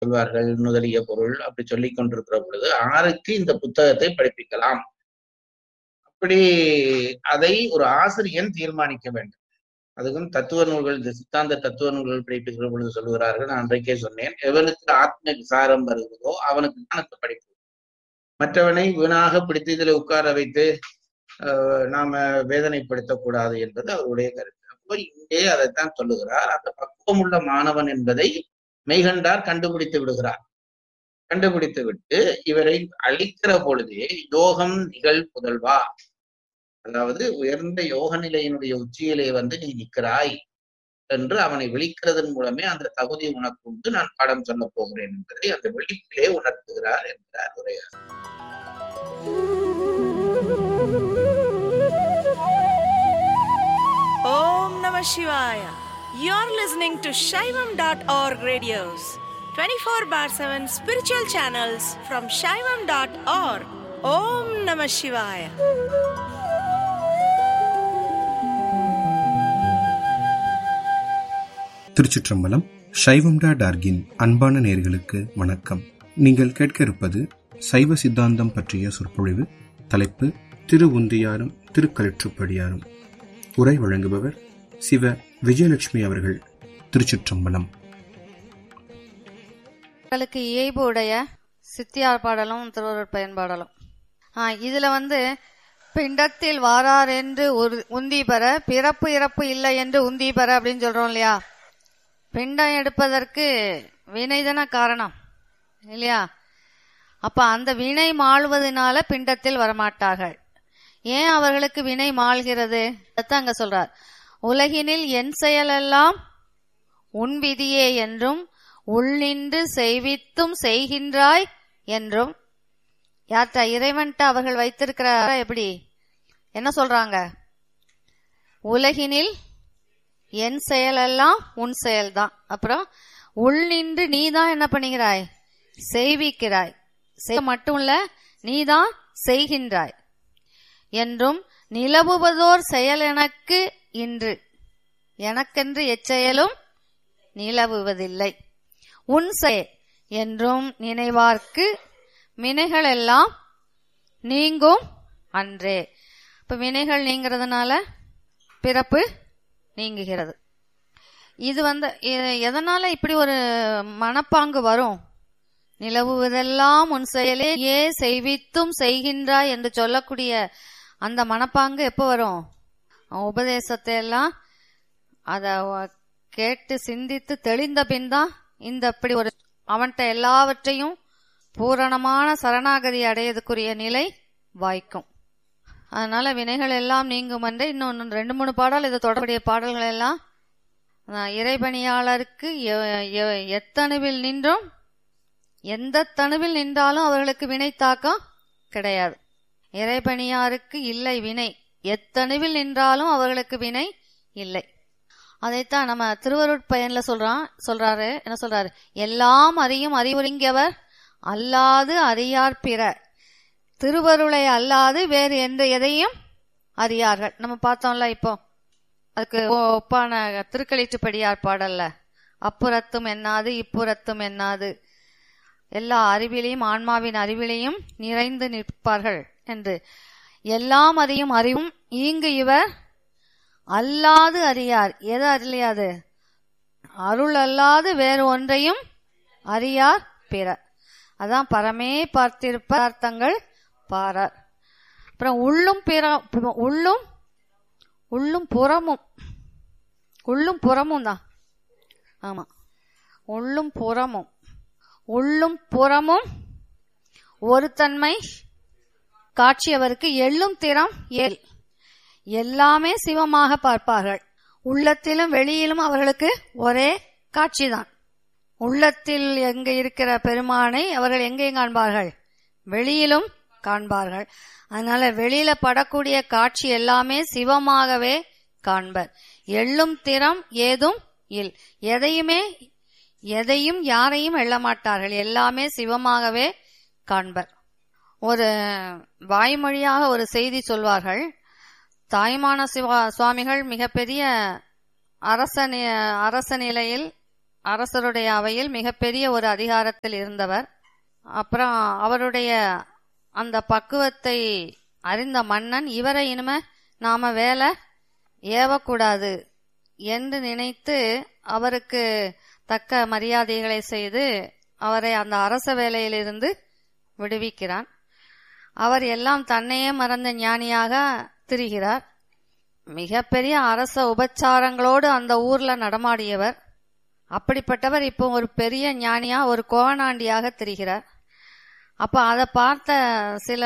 சொல்வார்கள் நுதலிய பொருள் அப்படி சொல்லிக் கொண்டிருக்கிற பொழுது ஆருக்கு இந்த புத்தகத்தை படிப்பிக்கலாம் அப்படி அதை ஒரு ஆசிரியன் தீர்மானிக்க வேண்டும் அதுக்கும் தத்துவ நூல்கள் இந்த சித்தாந்த தத்துவ நூல்கள் படிப்பிக்கிற பொழுது சொல்லுகிறார்கள் நான் அன்றைக்கே சொன்னேன் எவனுக்கு ஆத்ம விசாரம் வருகிறதோ அவனுக்கு தான் அந்த படிப்பு மற்றவனை வீணாக பிடித்து இதில் உட்கார வைத்து ஆஹ், நாம வேதனைப்படுத்தக்கூடாது என்பது அவருடைய கருத்து அப்போ இங்கே அதைத்தான் சொல்லுகிறார் அந்த பக்குவமுள்ள மாணவன் என்பதை மெய்கண்டார் கண்டுபிடித்து விடுகிறார் கண்டுபிடித்து விட்டு இவரை அழிக்கிற பொழுதே யோகம் நிகழ் புதல்வா அதாவது உயர்ந்த யோக நிலையினுடைய உச்சியிலே வந்து நீ நிற்கிறாய் என்று அவனை விழிக்கிறதன் மூலமே அந்த தகுதி உனக்கு உண்டு நான் பாடம் சொல்ல போகிறேன் என்பதை அந்த விழிப்பிலே உணர்த்துகிறார் என்கிறார் உரையார் Om Namah Shivaya. You're listening to Shaivam.org radios, 24 bar 7 spiritual channels from Shaivam.org. Om Namah Shivaya. திருச்சிற்றம்பலம் சைவம்டா டார்கின் அன்பான நேர்களுக்கு வணக்கம் நீங்கள் கேட்க இருப்பது சைவ சித்தாந்தம் பற்றிய சொற்பொழிவு தலைப்பு திரு உந்தியாரும் திருக்கலிற்றுப்படியாரும் உரை வழங்குபவர் சிவ விஜயலட்சுமி அவர்கள் திருச்சிற்றம்பலம் மக்களுக்கு இயல்பு உடைய சித்தியார் பாடலும் திருவருட் பயன்பாடலும் ஆ, இதுல வந்து பிண்டத்தில் வாரார் என்று ஒரு உந்தி பெற பிறப்பு இறப்பு இல்லை என்று உந்தி பெற அப்படின்னு சொல்றோம் இல்லையா பிண்டம் எடுப்பதற்கு வினைதான காரணம் இல்லையா அப்ப அந்த வினை மாழ்வதனால பிண்டத்தில் வரமாட்டார்கள் ஏன் அவர்களுக்கு வினை மாழ்கிறது அதான் அங்க சொல்றார் உலகினில் என் செயலெல்லாம் உன் விதியே என்றும் உள்நின்று செய்வித்தும் செய்கின்றாய் என்றும் யார்கிட்ட இறைவன்ட்ட அவர்கள் வைத்திருக்கிற எப்படி என்ன சொல்றாங்க உலகினில் என் செயலெல்லாம் உன் செயல்தான் அப்புறம் உள்நின்று நீதான் என்ன பண்ணுகிறாய் செய்விக்கிறாய் செய்ய மட்டும் இல்ல நீதான் செய்கின்றாய் என்றும் நிலவுவதோர் செயல் எனக்கு இன்று எனக்கென்று எச்செயலும் நிலவுவதில்லை உன் செய் என்றும் நினைவார்க்கு வினைகளெல்லாம் நீங்கும் அன்றே இப்ப வினைகள் நீங்கிறதுனால பிறப்பு நீங்குகிறது இது வந்து எ- எதனால இப்படி ஒரு மனப்பாங்கு வரும் நிலவுவதெல்லாம் உன் செயலே ஏ செய்வித்தும் செய்கின்றாய் என்று சொல்லக்கூடிய அந்த மனப்பாங்கு எப்போ வரும் உபதேசத்தை எல்லாம் அத வ- கேட்டு சிந்தித்து தெளிந்த பின் தான் இந்த இப்படி ஒரு அவன்கிட்ட எல்லாவற்றையும் பூரணமான சரணாகதி அடையதுக்குரிய நிலை வாய்க்கும் அதனால வினைகள் எல்லாம் நீங்கும் என்று இன்னும் ரெண்டு மூணு பாடல் இது தொடர்புடைய பாடல்கள் எல்லாம் அஹ், இறைபணியாளருக்கு எ- எ- எத்தணுவில் நின்றும் எந்த தணுவில் நின்றாலும் அவர்களுக்கு வினை தாக்கம் கிடையாது இறைபணியாருக்கு இல்லை வினை எத்தணுவில் நின்றாலும் அவர்களுக்கு வினை இல்லை அதைத்தான் நம்ம திருவருட்பயன்ல சொல்றான் சொல்றாரு என்ன சொல்றாரு எல்லாம் அறியும் அறிவுறிங்கவர் அல்லாது அறியார் பிற திருவருளை அல்லாது வேறு எந்த எதையும் அறியார்கள் நம்ம பார்த்தோம்ல இப்போ அதுக்கு ஒ- ஒப்பான திருக்களிட்டுப்படியார் பாடல்ல அப்புறத்தும் என்னாது இப்புறத்தும் என்னாது எல்லா அறிவிலையும் ஆன்மாவின் அறிவிலையும் நிறைந்து நிற்பார்கள் என்று எல்லாம் அறியும் அறிவும் ஈங்கு இவர் அல்லாது அறியார் எது அறியாது அருள் அல்லாது வேறு ஒன்றையும் அறியார் பிற அதான் பரமே பார்த்திருப்பார்த்தங்கள் பாரார் அப்புறம் உள்ளும் பிற உள்ளும் உள்ளும் புறமும் உள்ளும் புறமும் தான் ஆமா உள்ளும் புறமும் உள்ளும் புறமும் ஒரு தன்மை காட்சி அவருக்கு எள்ளும் திறம் ஏல் எல்லாமே சிவமாக பார்ப்பார்கள் உள்ளத்திலும் வெளியிலும் அவர்களுக்கு ஒரே காட்சிதான் உள்ளத்தில் எங்க இருக்கிற பெருமானை அவர்கள் எங்கே காண்பார்கள் வெளியிலும் காண்பார்கள் அதனால வெளியில படக்கூடிய காட்சி எல்லாமே சிவமாகவே காண்பர் எள்ளும் திறம் ஏதும் இல் எதையுமே எதையும் யாரையும் எள்ள மாட்டார்கள் எல்லாமே சிவமாகவே காண்பர் ஒரு வாய்மொழியாக ஒரு செய்தி சொல்வார்கள் தாய்மான சிவா சுவாமிகள் மிகப்பெரிய அரச நி- அரச நிலையில் அரசருடைய அவையில் மிகப்பெரிய ஒரு அதிகாரத்தில் இருந்தவர் அப்புறம் அவருடைய அந்த பக்குவத்தை அறிந்த மன்னன் இவரை இனிமே நாம வேலை ஏவக்கூடாது என்று நினைத்து அவருக்கு தக்க மரியாதைகளை செய்து அவரை அந்த அரச வேலையிலிருந்து விடுவிக்கிறான் அவர் எல்லாம் தன்னையே மறந்த ஞானியாக திரிகிறார் மிகப்பெரிய அரச உபச்சாரங்களோடு அந்த ஊர்ல நடமாடியவர் அப்படிப்பட்டவர் இப்போ ஒரு பெரிய ஞானியா ஒரு கோவனாண்டியாக திரிகிறார் அப்ப அதை பார்த்த சில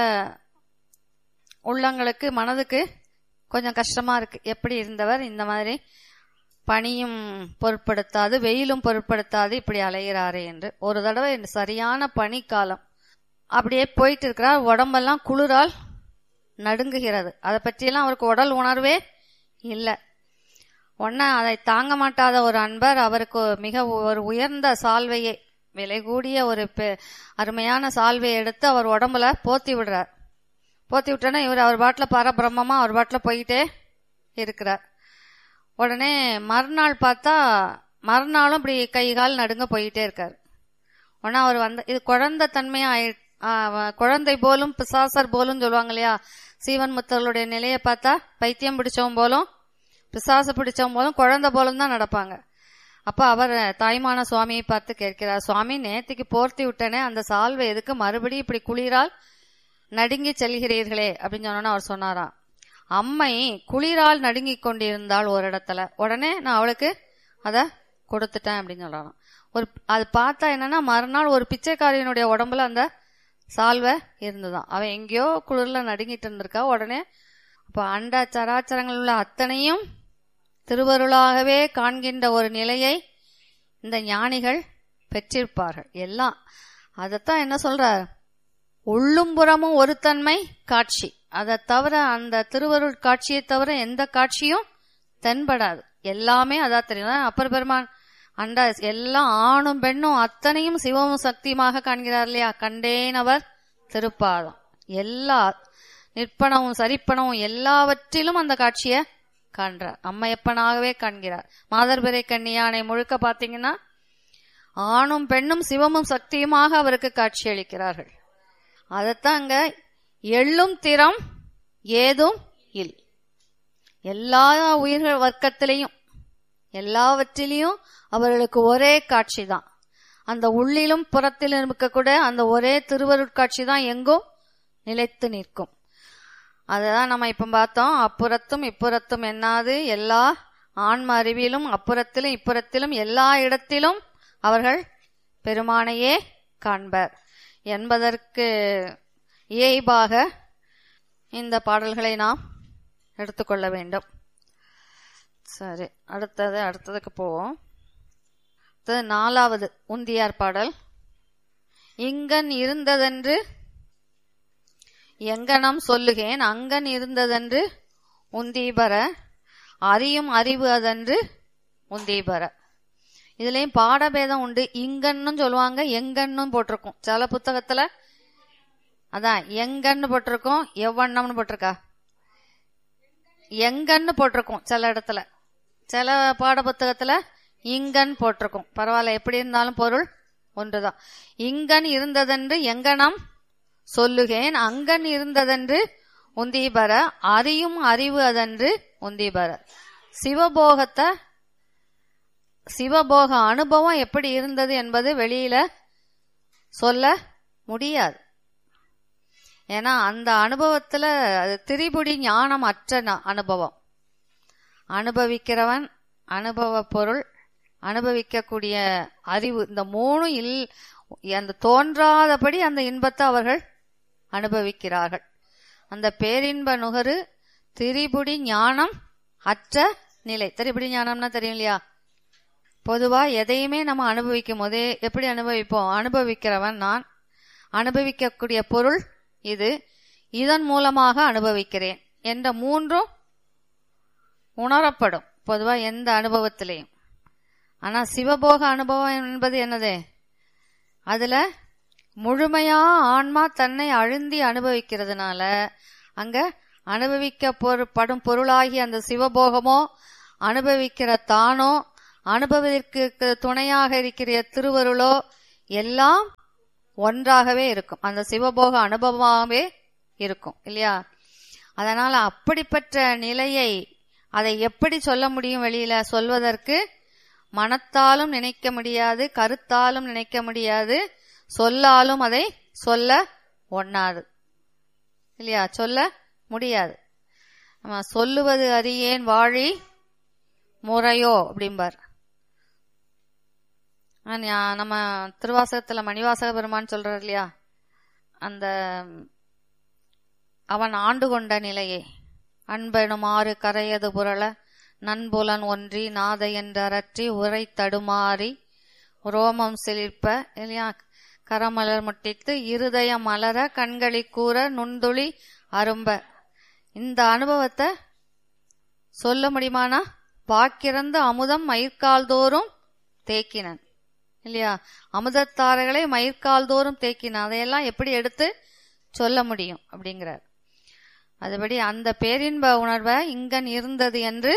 உள்ளங்களுக்கு மனதுக்கு கொஞ்சம் கஷ்டமா இருக்கு எப்படி இருந்தவர் இந்த மாதிரி பனியும் பொருட்படுத்தாது வெயிலும் பொருட்படுத்தாது இப்படி அலைகிறாரே என்று ஒரு தடவை இந்த சரியான பனிக்காலம் அப்படியே போயிட்டு இருக்கிறார் உடம்பெல்லாம் குளிரால் நடுங்குகிறது அதை பற்றியெல்லாம் அவருக்கு உடல் உணர்வே இல்லை உடனே அதை தாங்க மாட்டாத ஒரு அன்பர் அவருக்கு மிக ஒரு உயர்ந்த சால்வையை விலை கூடிய ஒரு பெ- அருமையான சால்வையை எடுத்து அவர் உடம்புல போத்தி விடுறார் போத்தி விட்டோன்னே இவர் அவர் பாட்டில் பரபிரம்மமா அவர் பாட்டில் போயிட்டே இருக்கிறார் உடனே மறுநாள் பார்த்தா மறுநாளும் இப்படி கை கால் நடுங்க போயிட்டே இருக்கார் உடனே அவர் வந்த இது குழந்தை தன்மையா ஆயி- ஆ, வ- குழந்தை போலும் பிசாசர் போலும் சொல்லுவாங்க இல்லையா சீவன் முத்தர்களுடைய நிலையை பார்த்தா பைத்தியம் பிடிச்சவன் போலும் பிசாசு பிடிச்சவன் போலும் குழந்தை போலும் தான் நடப்பாங்க அப்ப அவர் தாய்மான சுவாமியை பார்த்து கேட்கிறார் சுவாமி நேத்திக்கு போர்த்தி விட்டனே அந்த சால்வை எதுக்கு மறுபடியும் இப்படி குளிரால் நடுங்கி செல்கிறீர்களே அப்படின்னு சொன்னோன்னு அவர் சொன்னாராம் அம்மை குளிரால் நடுங்கிக் கொண்டிருந்தாள் ஒரு இடத்துல உடனே நான் அவளுக்கு அதை கொடுத்துட்டேன் அப்படின்னு சொல்றாராம் ஒரு அது பார்த்தா என்னன்னா மறுநாள் ஒரு பிச்சைக்காரியினுடைய உடம்புல அந்த சால்வை இருந்துதான் அவன் எங்கேயோ குளிர்ல நடுங்கிட்டு இருந்திருக்கா உடனே அப்ப அண்ட சராச்சரங்கள் உள்ள அத்தனையும் திருவருளாகவே காண்கின்ற ஒரு நிலையை இந்த ஞானிகள் பெற்றிருப்பார்கள் எல்லாம் அதைத்தான் என்ன சொல்றார் உள்ளும் புறமும் ஒரு தன்மை காட்சி அதை தவிர அந்த திருவருள் காட்சியை தவிர எந்த காட்சியும் தென்படாது எல்லாமே அதான் தெரியும் அப்பர் பெருமான் அண்டா எல்லாம் ஆணும் பெண்ணும் அத்தனையும் சிவமும் சக்தியுமாக காண்கிறார் இல்லையா கண்டேன் அவர் திருப்பாதம் எல்லா நிற்பனவும் சரிப்பனவும் எல்லாவற்றிலும் அந்த காட்சியை காண்றார் அம்மையப்பனாகவே காண்கிறார் மாதர்பிறை கன்னியானை முழுக்க பாத்தீங்கன்னா ஆணும் பெண்ணும் சிவமும் சக்தியுமாக அவருக்கு காட்சியளிக்கிறார்கள் அதைத்தான் அங்க எள்ளும் திறம் ஏதும் இல் எல்லா உயிர்கள் வர்க்கத்திலையும் எல்லாவற்றிலையும் அவர்களுக்கு ஒரே காட்சி தான் அந்த உள்ளிலும் புறத்திலும் இருக்கக்கூட அந்த ஒரே திருவருட்காட்சி தான் எங்கும் நிலைத்து நிற்கும் அததான் நம்ம இப்ப பார்த்தோம் அப்புறத்தும் இப்புறத்தும் என்னாது எல்லா ஆன்ம அறிவிலும் அப்புறத்திலும் இப்புறத்திலும் எல்லா இடத்திலும் அவர்கள் பெருமானையே காண்பர் என்பதற்கு இயைபாக இந்த பாடல்களை நாம் எடுத்துக்கொள்ள வேண்டும் சரி அடுத்தது அடுத்ததுக்கு போவோம் அடுத்தது நாலாவது உந்தியார் பாடல் இங்கன் இருந்ததென்று எங்கனம் சொல்லுகேன் அங்கன் இருந்ததென்று உந்தீபர அறியும் அறிவு அதன்று உந்தீபர இதுலயும் பாடபேதம் உண்டு இங்கன்னு சொல்லுவாங்க எங்கன்னும் போட்டிருக்கும் சில புத்தகத்துல அதான் எங்கன்னு போட்டிருக்கும் எவ்வண்ணம்னு போட்டிருக்கா எங்கன்னு போட்டிருக்கும் சில இடத்துல சில பாட புத்தகத்துல இங்கன் போட்டிருக்கும் பரவாயில்ல எப்படி இருந்தாலும் பொருள் ஒன்றுதான் இங்கன் இருந்ததென்று எங்கனம் சொல்லுகேன் அங்கன் இருந்ததென்று உந்தீபர அறியும் அறிவு அதன்று உந்தீபர சிவபோகத்தை சிவபோக அனுபவம் எப்படி இருந்தது என்பது வெளியில சொல்ல முடியாது ஏன்னா அந்த அனுபவத்துல அது திரிபுடி ஞானம் அற்ற ந- அனுபவம் அனுபவிக்கிறவன் அனுபவ பொருள் அனுபவிக்கக்கூடிய அறிவு இந்த மூணும் இல் அந்த தோன்றாதபடி அந்த இன்பத்தை அவர்கள் அனுபவிக்கிறார்கள் அந்த பேரின்ப நுகரு திரிபுடி ஞானம் அற்ற நிலை திரிபுடி ஞானம்னா தெரியும் இல்லையா பொதுவா எதையுமே நம்ம அனுபவிக்கும் போதே எப்படி அனுபவிப்போம் அனுபவிக்கிறவன் நான் அனுபவிக்கக்கூடிய பொருள் இது இதன் மூலமாக அனுபவிக்கிறேன் என்ற மூன்றும் உணரப்படும் பொதுவா எந்த அனுபவத்திலையும் ஆனா சிவபோக அனுபவம் என்பது என்னது அதுல முழுமையா ஆன்மா தன்னை அழுந்தி அனுபவிக்கிறதுனால அங்க அனுபவிக்க பொரு- படும் பொருளாகி அந்த சிவபோகமோ அனுபவிக்கிற தானோ அனுபவத்திற்கு துணையாக இருக்கிற திருவருளோ எல்லாம் ஒன்றாகவே இருக்கும் அந்த சிவபோக அனுபவமாகவே இருக்கும் இல்லையா அதனால அப்படிப்பட்ட நிலையை அதை எப்படி சொல்ல முடியும் வெளியில சொல்வதற்கு மனத்தாலும் நினைக்க முடியாது கருத்தாலும் நினைக்க முடியாது சொல்லாலும் அதை சொல்ல ஒண்ணாது இல்லையா சொல்ல முடியாது நம்ம சொல்லுவது அறியேன் வாழி முறையோ அப்படிம்பார் ஆ, ஞா- நம்ம திருவாசகத்துல மணிவாசக பெருமான் சொல்றார் இல்லையா அந்த அவன் ஆண்டு கொண்ட நிலையே அன்பெனுமாறு கரையது புரள நன்புலன் ஒன்றி நாத என்றறற்றி உரை தடுமாறி ரோமம் சிலிர்ப்ப இல்லையா கரமலர் முட்டித்து இருதய மலர கண்களி கூற நுண்துளி அரும்ப இந்த அனுபவத்தை சொல்ல முடியுமானா வாக்கிறந்த அமுதம் மயிர்கால் தோறும் தேக்கினன் இல்லையா அமுதத்தாரைகளை மயிர்கால் தோறும் தேக்கினான் அதையெல்லாம் எப்படி எடுத்து சொல்ல முடியும் அப்படிங்கிறார் அதுபடி அந்த பேரின்ப உணர்வை இங்கன் இருந்தது என்று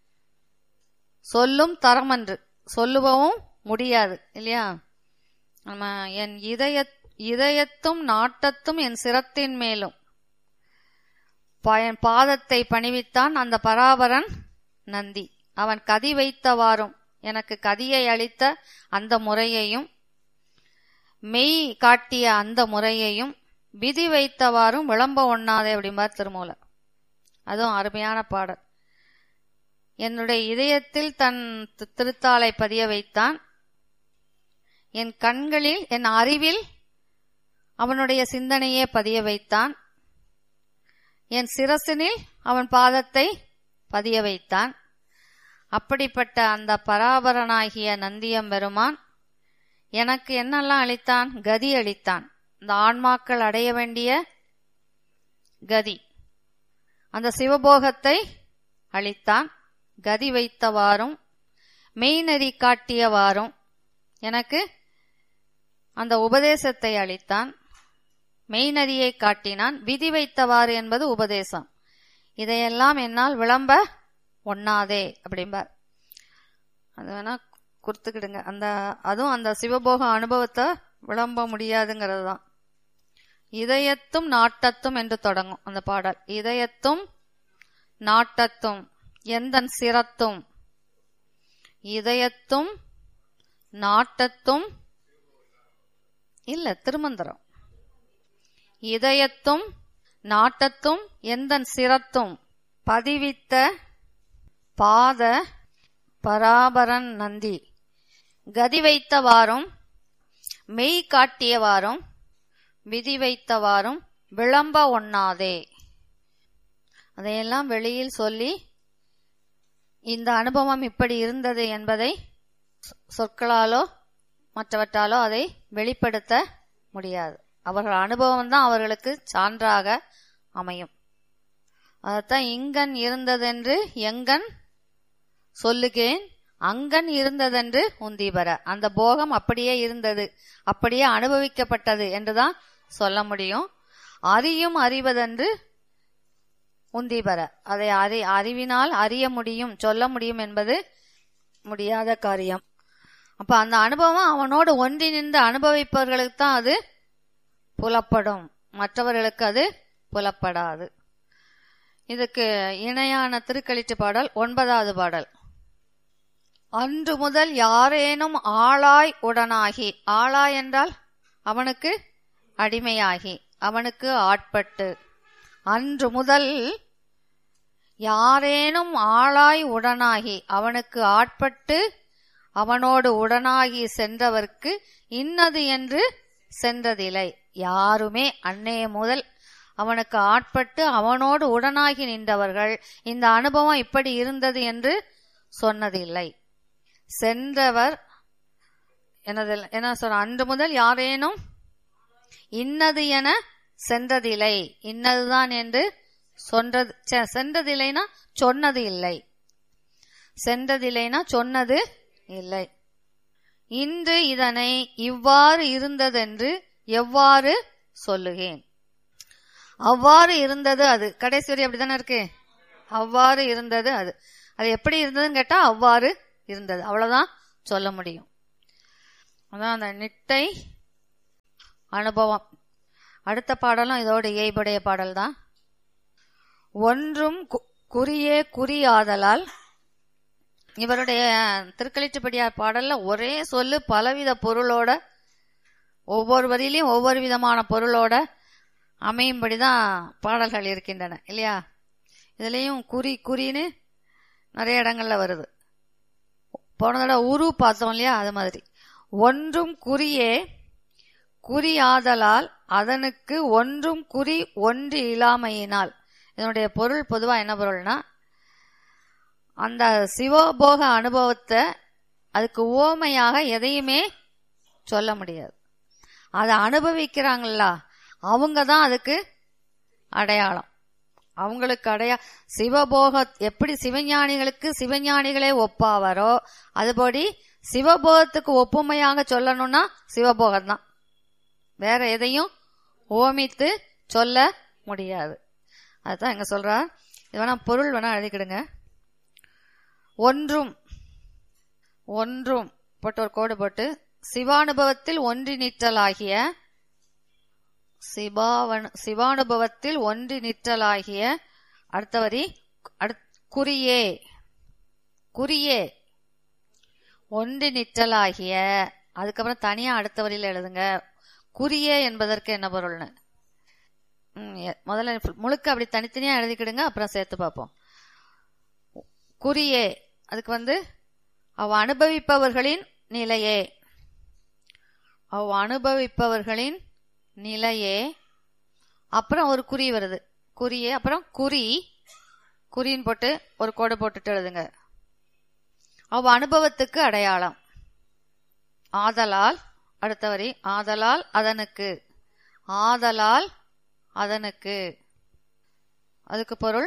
சொல்லும் தரமன்று சொல்லுவவும் முடியாது இல்லையா நம்ம என் இதய இதயத்தும் நாட்டத்தும் என் சிரத்தின் மேலும் பய- பாதத்தை பணிவித்தான் அந்த பராபரன் நந்தி அவன் கதி வைத்தவாறும் எனக்கு கதியை அளித்த அந்த முறையையும் மெய் காட்டிய அந்த முறையையும் விதி வைத்தவாறும் விளம்ப ஒண்ணாதே அப்படிம்பார் திருமூலர் அதுவும் அருமையான பாடல் என்னுடைய இதயத்தில் தன் தி- திருத்தாளை பதிய வைத்தான் என் கண்களில் என் அறிவில் அவனுடைய சிந்தனையே பதிய வைத்தான் என் சிரசினில் அவன் பாதத்தை பதிய வைத்தான் அப்படிப்பட்ட அந்த பராபரனாகிய நந்தியம்பெருமான் எனக்கு என்னெல்லாம் அளித்தான் கதி அளித்தான் இந்த ஆன்மாக்கள் அடைய வேண்டிய கதி அந்த சிவபோகத்தை அளித்தான் கதி வைத்தவாறும் மெய்நெறி காட்டியவாறும் எனக்கு அந்த உபதேசத்தை அளித்தான் மெய்நெறியை காட்டினான் விதி வைத்தவாறு என்பது உபதேசம் இதையெல்லாம் என்னால் விளம்ப ஒண்ணாதே அப்படிம்பார் அது வேணா கொடுத்துக்கிடுங்க அந்த அதுவும் அந்த சிவபோக அனுபவத்தை விளம்ப முடியாதுங்கிறது தான் இதயத்தும் நாட்டத்தும் என்று தொடங்கும் அந்த பாடல் இதயத்தும் நாட்டத்தும் எந்தன் சிரத்தும் இதயத்தும் நாட்டத்தும் இல்ல திருமந்திரம் இதயத்தும் நாட்டத்தும் எந்தன் சிரத்தும் பதிவித்த பாத பராபரன் நந்தி கதி வைத்தவாறும் மெய் காட்டியவாறும் விதி வைத்தவாறும் விளம்ப ஒண்ணாதே அதையெல்லாம் வெளியில் சொல்லி இந்த அனுபவம் இப்படி இருந்தது என்பதை சொ- சொற்களாலோ மற்றவற்றாலோ அதை வெளிப்படுத்த முடியாது அவர்கள் அனுபவம் தான் அவர்களுக்கு சான்றாக அமையும் அதைத்தான் இங்கன் இருந்ததென்று எங்கன் சொல்லுகேன் அங்கன் இருந்ததென்று உந்தீபர அந்த போகம் அப்படியே இருந்தது அப்படியே அனுபவிக்கப்பட்டது என்றுதான் சொல்ல முடியும் அறியும் அறிவதென்று உந்தீபர அதை அறி அறிவினால் அறிய முடியும் சொல்ல முடியும் என்பது முடியாத காரியம் அப்ப அந்த அனுபவம் அவனோடு ஒன்றி நின்று அனுபவிப்பவர்களுக்கு தான் அது புலப்படும் மற்றவர்களுக்கு அது புலப்படாது இதுக்கு இணையான திருக்களிட்டு பாடல் ஒன்பதாவது பாடல் அன்று முதல் யாரேனும் ஆளாய் உடனாகி ஆளாய் என்றால் அவனுக்கு அடிமையாகி அவனுக்கு ஆட்பட்டு அன்று முதல் யாரேனும் ஆளாய் உடனாகி அவனுக்கு ஆட்பட்டு அவனோடு உடனாகி சென்றவர்க்கு இன்னது என்று சென்றதில்லை யாருமே அன்னைய முதல் அவனுக்கு ஆட்பட்டு அவனோடு உடனாகி நின்றவர்கள் இந்த அனுபவம் இப்படி இருந்தது என்று சொன்னதில்லை சென்றவர் எனது என்ன சொல்ற அன்று முதல் யாரேனும் இன்னது என சென்றதில்லை இன்னதுதான் என்று சொன்றது ச்சே, சென்றதில்லைனா சொன்னது இல்லை சென்றதில்லைனா சொன்னது இல்லை இன்று இதனை இவ்வாறு இருந்ததென்று எவ்வாறு சொல்லுகேன் அவ்வாறு இருந்தது அது கடைசி வரை அப்படிதானே இருக்கு அவ்வாறு இருந்தது அது அது எப்படி இருந்ததுன்னு கேட்டா அவ்வாறு இருந்தது அவ்வளவுதான் சொல்ல முடியும் அதான் அந்த நிட்டை அனுபவம் அடுத்த பாடலும் இதோட இயைபுடைய பாடல் தான் ஒன்றும் கு- குறியே குறியாதலால் இவருடைய திருக்களிற்றுப்படியார் பாடல்ல ஒரே சொல்லு பலவித பொருளோட ஒவ்வொரு வரியிலையும் ஒவ்வொரு விதமான பொருளோட அமையும்படிதான் பாடல்கள் இருக்கின்றன இல்லையா இதுலயும் குறி குறின்னு நிறைய இடங்கள்ல வருது போன தடவை உரு பார்த்தோம் இல்லையா அது மாதிரி ஒன்றும் குறியே குறியாதலால் அதனுக்கு ஒன்றும் குறி ஒன்று இல்லாமையினால் இதனுடைய பொருள் பொதுவா என்ன பொருள்னா அந்த சிவபோக அனுபவத்தை அதுக்கு ஓமையாக எதையுமே சொல்ல முடியாது அதை அனுபவிக்கிறாங்களா அவங்க தான் அதுக்கு அடையாளம் அவங்களுக்கு அடையா சிவபோக எப்படி சிவஞானிகளுக்கு சிவஞானிகளே ஒப்பாவாரோ அதுபடி சிவபோகத்துக்கு ஒப்புமையாக சொல்லணும்னா சிவபோகம் தான் வேற எதையும் ஓமித்து சொல்ல முடியாது அதுதான் எங்க சொல்றா இது வேணா பொருள் வேணா எழுதிக்கிடுங்க ஒன்றும் ஒன்றும் போட்டு ஒரு கோடு போட்டு சிவானுபவத்தில் ஒன்றி நிற்றலாகிய சிவாவனு சிவானுபவத்தில் ஒன்றி நிற்றலாகிய அடுத்த வரி அடுத்- குறியே குறியே ஒன்றி நிற்றலாகிய அதுக்கப்புறம் தனியா அடுத்த வரியில எழுதுங்க குறியே என்பதற்கு என்ன பொருள்னு ம், எ- முதல்ல முழுக்க அப்படி தனித்தனியா எழுதிக்கிடுங்க அப்புறம் சேர்த்து பார்ப்போம் குறியே அதுக்கு வந்து அவ் அனுபவிப்பவர்களின் நிலையே அவ் அனுபவிப்பவர்களின் நிலையே அப்புறம் ஒரு குறி வருது குறியே அப்புறம் குறி குறின்னு போட்டு ஒரு கோடு போட்டுட்டு எழுதுங்க அவ் அனுபவத்துக்கு அடையாளம் ஆதலால் அடுத்த வரி ஆதலால் அதனுக்கு ஆதலால் அதனுக்கு அதுக்கு பொருள்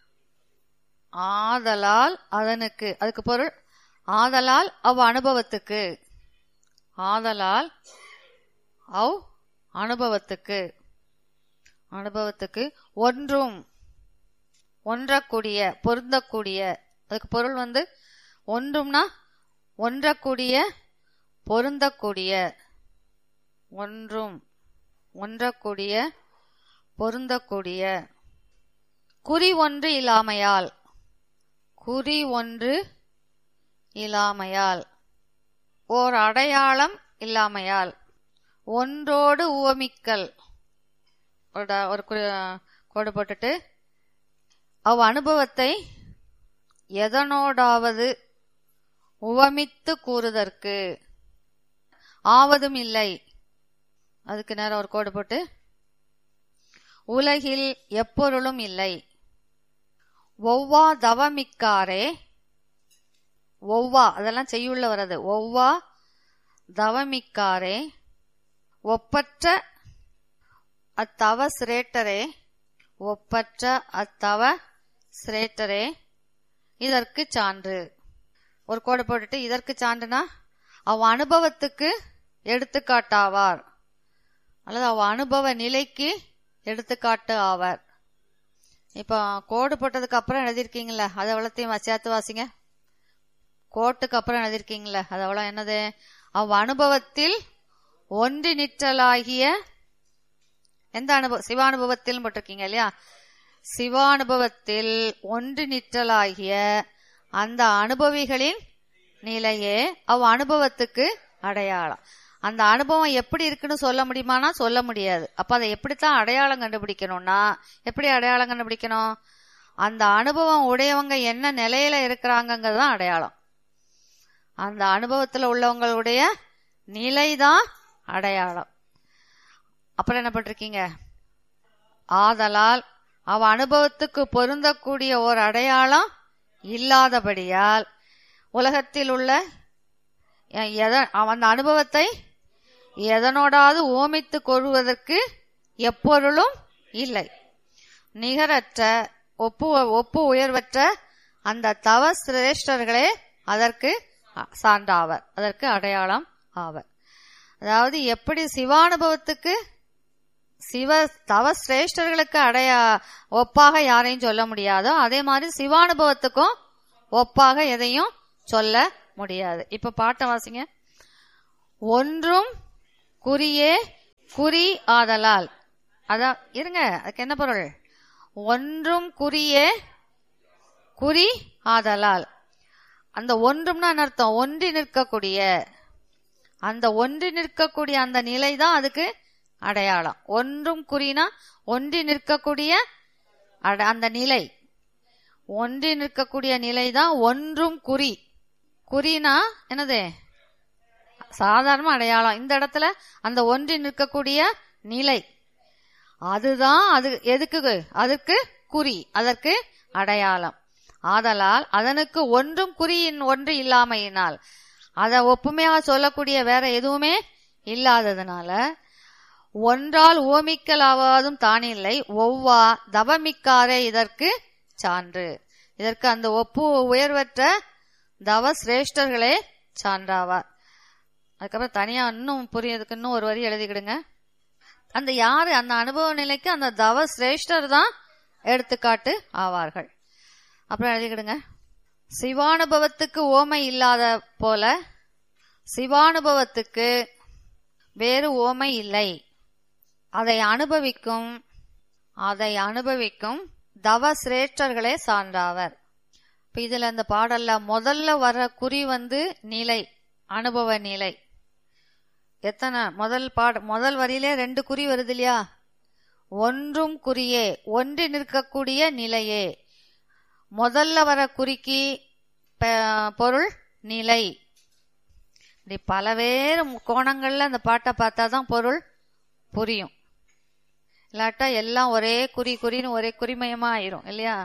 ஆதலால் அதனுக்கு அதுக்கு பொருள் ஆதலால் அவ் அனுபவத்துக்கு ஆதலால் அவ் அனுபவத்துக்கு அனுபவத்துக்கு ஒன்றும் ஒன்றக்கூடிய பொருந்தக்கூடிய அதுக்கு பொருள் வந்து ஒன்றும்னா ஒன்றக்கூடிய பொருந்தக்கூடிய ஒன்றும் ஒன்றக்கூடிய பொருந்தக்கூடிய குறி ஒன்று இல்லாமையால் குறி ஒன்று இல்லாமையால் ஓர் அடையாளம் இல்லாமையால் ஒன்றோடு உவமிக்கல் ஒரு ட- ஒரு குறி- கோடு போட்டுட்டு அவ் அனுபவத்தை எதனோடாவது உவமித்து கூறுதற்கு ஆவதும் இல்லை அதுக்கு நேரம் ஒரு கோடு போட்டு உலகில் எப்பொருளும் இல்லை ஒவ்வா தவமிக்காரே ஒவ்வா அதெல்லாம் செய்யுள்ள வர்றது ஒவ்வா தவமிக்காரே ஒப்பற்ற அத்தவ சிரேட்டரே ஒப்பற்ற அத்தவ சிரேட்டரே இதற்கு சான்று ஒரு கோடு போட்டுட்டு இதற்கு சான்றுனா அவ அனுபவத்துக்கு எடுத்துக்காட்டாவார் அல்லது அவ அனுபவ நிலைக்கு எடுத்துக்காட்டு ஆவார் இப்போ கோடு போட்டதுக்கு அப்புறம் எழுதியிருக்கீங்களே அதை எவ்வளோத்தையும் சேர்த்து வாசிங்க கோட்டுக்கு அப்புறம் எழுதியிருக்கீங்களே அது எவ்வளோ என்னது அவ் அனுபவத்தில் ஒன்றி நிற்றலாகிய எந்த அனுபவம் சிவானுபவத்தில் போட்டிருக்கீங்க இல்லையா சிவானுபவத்தில் ஒன்று நிற்றலாகிய அந்த அனுபவிகளின் நிலையே அவ் அனுபவத்துக்கு அடையாளம் அந்த அனுபவம் எப்படி இருக்குன்னு சொல்ல முடியுமானா சொல்ல முடியாது அப்ப அதை எப்படித்தான் அடையாளம் கண்டுபிடிக்கணும்னா எப்படி அடையாளம் கண்டுபிடிக்கணும் அந்த அனுபவம் உடையவங்க என்ன நிலையில இருக்கிறாங்கங்கிறது தான் அடையாளம் அந்த அனுபவத்துல உள்ளவங்களுடைய நிலைதான் அடையாளம் அப்புறம் என்ன பண்றீங்க ஆதலால் அவ அனுபவத்துக்கு பொருந்தக்கூடிய ஒரு அடையாளம் இல்லாதபடியால் உலகத்தில் உள்ள எ- எத- அந்த அனுபவத்தை எதனோடாவது ஓமித்து கொள்வதற்கு எப்பொருளும் இல்லை நிகரற்ற ஒப்பு ஒப்பு உயர்வற்ற அந்த தவ சிரேஷ்டர்களே அதற்கு அ- சான்றாவர் அதற்கு அடையாளம் ஆவர் அதாவது எப்படி சிவானுபவத்துக்கு சிவ தவ சிரேஷ்டர்களுக்கு அடையா ஒப்பாக யாரையும் சொல்ல முடியாதோ அதே மாதிரி சிவானுபவத்துக்கும் ஒப்பாக எதையும் சொல்ல முடியாது இப்ப பாட்டை வாசிங்க ஒன்றும் குறியே குறி ஆதலால் அதான் இருங்க அதுக்கு என்ன பொருள் ஒன்றும் குறியே குறி ஆதலால் அந்த ஒன்றும்னா என்ன அர்த்தம் ஒன்றி நிற்கக்கூடிய அந்த ஒன்றி நிற்கக்கூடிய அந்த நிலை தான் அதுக்கு அடையாளம் ஒன்றும் குறினா ஒன்றி நிற்கக்கூடிய அட- அந்த நிலை ஒன்றி நிற்கக்கூடிய நிலை தான் ஒன்றும் குறி குறினா என்னது சாதாரண அடையாளம் இந்த இடத்துல அந்த ஒன்றி நிற்கக்கூடிய நிலை அதுதான் அது எதுக்கு அதற்கு குறி அதற்கு அடையாளம் ஆதலால் அதனுக்கு ஒன்றும் குறியின் ஒன்று இல்லாமையினால் அத ஒப்புமையாக சொல்லக்கூடிய வேற எதுவுமே இல்லாததுனால ஒன்றால் ஓமிக்கலாவதும் தானில்லை ஒவ்வா தவமிக்காரே இதற்கு சான்று இதற்கு அந்த ஒப்பு உயர்வற்ற தவ சிரேஷ்டர்களே சான்றாவார் அதுக்கப்புறம் தனியா இன்னும் புரியறதுக்கு இன்னும் ஒரு வரி எழுதிக்கிடுங்க அந்த யாரு அந்த அனுபவ நிலைக்கு அந்த தவ சிரேஷ்டர் தான் எடுத்துக்காட்டு ஆவார்கள் அப்புறம் எழுதிக்கிடுங்க சிவானுபவத்துக்கு ஓமை இல்லாத போல சிவானுபவத்துக்கு வேறு ஓமை இல்லை அதை அனுபவிக்கும் அதை அனுபவிக்கும் தவ சிரேஷ்டர்களே சான்றாவர் இப்ப இதுல இந்த பாடல்ல முதல்ல வர்ற குறி வந்து நிலை அனுபவ நிலை எத்தனை முதல் பாட முதல் வரியிலே ரெண்டு குறி வருது இல்லையா ஒன்றும் குறியே ஒன்றி நிற்கக்கூடிய நிலையே முதல்ல வர குறிக்கு ப- பொருள் நிலை இப்படி பலவேறு கோணங்கள்ல அந்த பாட்டை பார்த்தா தான் பொருள் புரியும் இல்லாட்டா எல்லாம் ஒரே குறி குறின்னு ஒரே குறிமயமா ஆயிரும் இல்லையா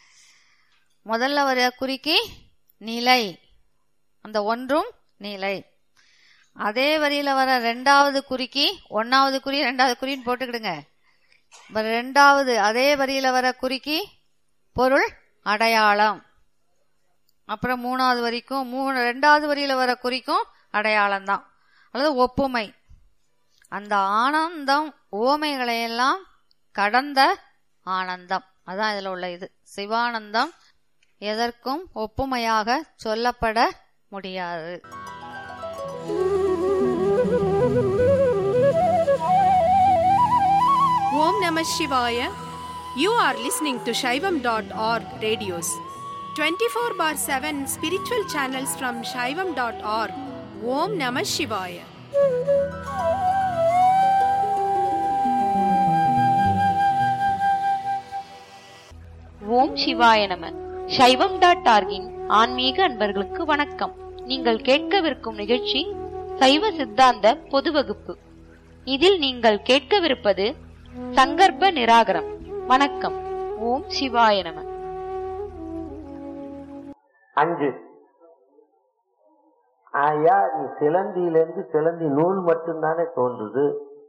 முதல்ல வர குறிக்கு நிலை அந்த ஒன்றும் நிலை அதே வரியில வர ரெண்டாவது குறிக்கு ஒன்னாவது குறி ரெண்டாவது குறின்னு போட்டுக்கிடுங்க இப்ப ரெண்டாவது அதே வரியில வர குறிக்கு பொருள் அடையாளம் அப்புறம் மூணாவது வரிக்கும் மூணு ரெண்டாவது வரியில வர குறிக்கும் அடையாளம் தான் அல்லது ஒப்புமை அந்த ஆனந்தம் ஓமைகளையெல்லாம் கடந்த ஆனந்தம் அதான் இதுல உள்ள இது சிவானந்தம் எதற்கும் ஒப்புமையாக சொல்லப்பட முடியாது Om Namah Shivaya. You are listening to Shaivam.org radios. 24 bar 7 spiritual channels from Shaivam.org. Om Namah Shivaya. ஓம் சிவாய நம சைவம் டாட் ஆர்கின் ஆன்மீக அன்பர்களுக்கு வணக்கம் நீங்கள் கேட்கவிருக்கும் நிகழ்ச்சி சைவ சித்தாந்த பொது வகுப்பு இதில் நீங்கள் கேட்கவிருப்பது சங்கற்ப நிராகரம் வணக்கம் ஓம் சிவாய நம அஞ்சு ஆயா நீ சிலந்தியிலிருந்து சிலந்தி நூல் மட்டும்தானே தோன்றுது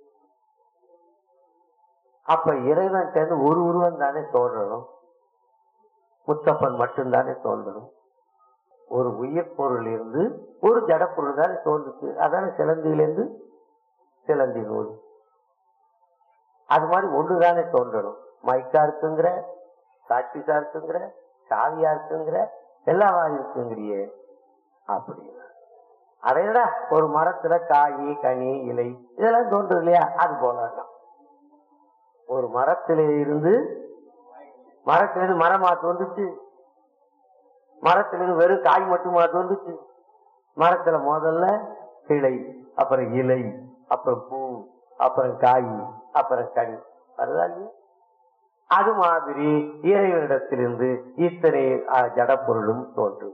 அப்ப இறைவன் ஒரு உருவம் தானே தோன்றணும் முத்தப்பன் மட்டும்தானே தோன்றணும் ஒரு உயிர் பொருள் இருந்து ஒரு ஜடப்பொருள் தானே தோன்றுச்சு அதானே சிலந்தியிலிருந்து சிலந்தி நூல் அது மாதிரி ஒன்றுதானே தோன்றணும் மைக்கா இருக்குங்கிற சாட்சிசா இருக்குங்கிற சாவியா இருக்குங்கிற எல்லாமா இருக்குங்கிறியே அப்படின்னா அடையடா ஒரு மரத்துல காய் கனி இலை இதெல்லாம் தோன்றுது இல்லையா அது போலதான் ஒரு மரத்திலே இருந்து மரத்திலிருந்து மரமா தோன்றுச்சு மரத்திலிருந்து வெறும் காய் மட்டுமா தோன்றுச்சு மரத்துல முதல்ல கிளை அப்புறம் இலை அப்புறம் பூ அப்புறம் காய் அப்புறம் கனி அதுதான் இல்லையா அது மாதிரி இறைவனிடத்திலிருந்து இத்தனை அஹ், ஜடப்பொருளும் தோன்றும்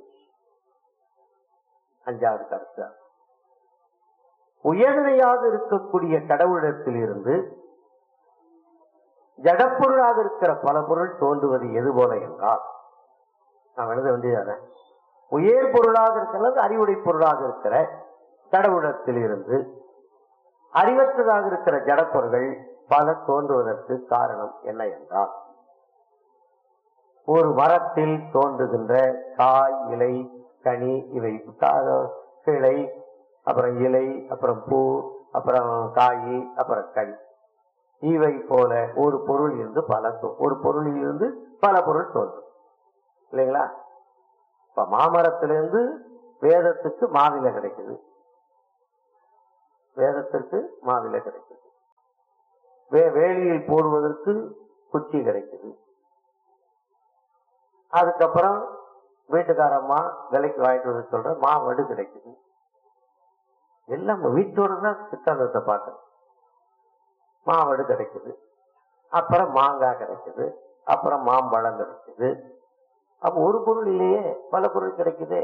அஞ்சாவது கருத்து உயர்நிலையாக இருக்கக்கூடிய கடவுளிடத்தில் இருந்து ஜடப்பொருளாக இருக்கிற பல பொருள் தோன்றுவது எது போல என்றால் நான் எழுத வேண்டியதான உயர் பொருளாக இருக்கிறது அறிவுடை பொருளாக இருக்கிற கடவுளிடத்தில் இருந்து அறிவற்றதாக இருக்கிற ஜடப்பொருள்கள் பல தோன்றுவதற்கு காரணம் என்ன என்றால் ஒரு மரத்தில் தோன்றுகின்ற காய் இலை கனி இவை கா- கிளை அப்புறம் இலை அப்புறம் பூ அப்புறம் காய் அப்புறம் கனி இவை போல ஒரு பொருள் இருந்து பல தோ- ஒரு பொருளில் இருந்து பல பொருள் தோன்றும் இல்லைங்களா இப்ப மாமரத்திலிருந்து வேதத்துக்கு மாவிலை கிடைக்குது வேதத்திற்கு மாவிலை கிடைக்குது வே வேலியில் போடுவதற்கு குச்சி கிடைக்குது அதுக்கப்புறம் வீட்டுக்காரம்மா விலைக்கு வாங்கிட்டு வந்து சொல்ற மாவடு கிடைக்குது எல்லாம் நம்ம வீட்டோட தான் சித்தாந்தத்தை பார்க்கணும் மாவடு கிடைக்குது அப்புறம் மாங்காய் கிடைக்குது அப்புறம் மாம்பழம் கிடைக்குது அப்ப ஒரு பொருள் இல்லையே பல பொருள் கிடைக்குது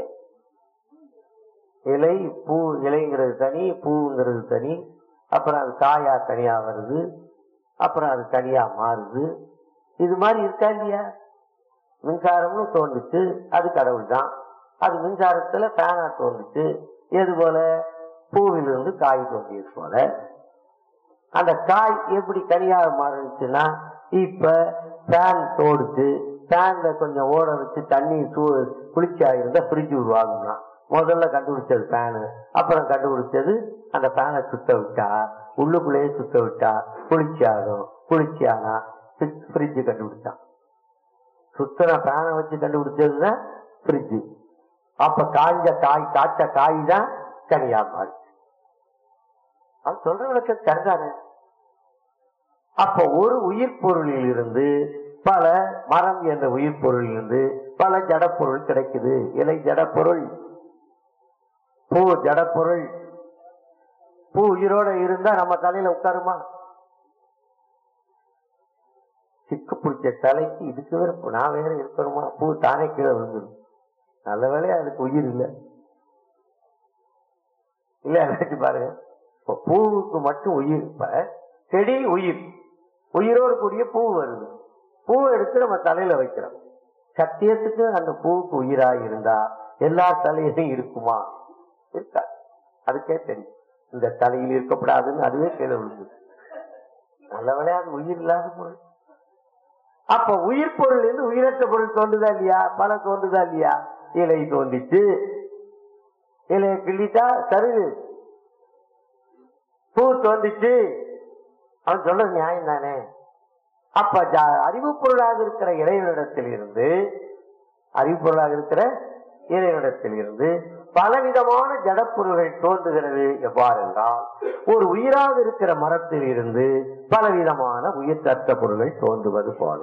இலை பூ இலைங்கிறது தனி பூங்கிறது தனி அப்புறம் அது காயா கனியா வருது அப்புறம் அது கனியா மாறுது இது மாதிரி இருக்கா இல்லையா மின்சாரம்னு தோன்றுச்சு அது கடவுள் தான் அது மின்சாரத்துல ஃபேனா தோன்றுச்சு எது போல பூவிலிருந்து காய் தோன்றியது போல அந்த காய் எப்படி கனியாக மாறுச்சுன்னா இப்ப ஃபேன் தோடுச்சு ஃபேன்ல கொஞ்சம் ஓட வச்சு தண்ணி சூ குளிர்ச்சியா இருந்தா ஃப்ரிட்ஜ் உருவாகும்னா முதல்ல கண்டுபிடிச்சது ஃபேனு அப்புறம் கண்டுபிடிச்சது அந்த ஃபேனை சுத்த விட்டா உள்ளுக்குள்ளேயே சுத்த விட்டா குளிர்ச்சி ஆகும் குளிர்ச்சி ஆனா ஃப்ரிட்ஜ் கண்டுபிடிச்சான் சுத்தன ஃபேனை வச்சு கண்டுபிடிச்சதுதான் ஃப்ரிட்ஜ் அப்ப காஞ்ச காய் காய்ச்ச காய் தான் கனியா மாறுச்சு அது சொல்ற விளக்கம் சரிதானே அப்ப ஒரு உயிர் பொருளில் இருந்து பல மரம் என்ற உயிர் பொருளில் இருந்து பல ஜடப்பொருள் கிடைக்குது இலை ஜடப்பொருள் பூ ஜடப்பொருள் பூ உயிரோட இருந்தா நம்ம தலையில உட்காருமா சிக்கு பிடிச்ச தலைக்கு இதுக்கு வேற நான் வேற இருக்கணுமா பூ தானே கீழே விழுந்துடும் நல்ல வேலையா அதுக்கு உயிர் இல்லை இல்ல நினைச்சு பாருங்க இப்ப பூவுக்கு மட்டும் உயிர் இப்ப செடி உயிர் உயிரோடு கூடிய பூ வருது பூவை எடுத்து நம்ம தலையில வைக்கிறோம் சத்தியத்துக்கு அந்த பூவுக்கு உயிரா இருந்தா எல்லா தலையிலும் இருக்குமா இருக்கா அதுக்கே தெரியும் இந்த தலையில் இருக்கப்படாதுன்னு அதுவே கீழே விழுந்து நல்ல விளையாது உயிர் இல்லாத பொருள் அப்ப உயிர் பொருள் இருந்து உயிரற்ற பொருள் தோன்றுதா இல்லையா பல தோன்றுதா இல்லையா இலை தோண்டிச்சு இலையை கிள்ளிட்டா சருகு பூ தோண்டிச்சு அவன் சொல்றது நியாயம் தானே அப்ப ஜா- அறிவு பொருளாக இருக்கிற இறைவனிடத்தில் இருந்து அறிவு பொருளாக இருக்கிற இறைவனிடத்தில் இருந்து பலவிதமான ஜடப்பொருள்கள் தோன்றுகிறது எவ்வாறென்றால் ஒரு உயிராக இருக்கிற மரத்தில் இருந்து பலவிதமான உயிர் தத்த பொருள்கள் தோன்றுவது போல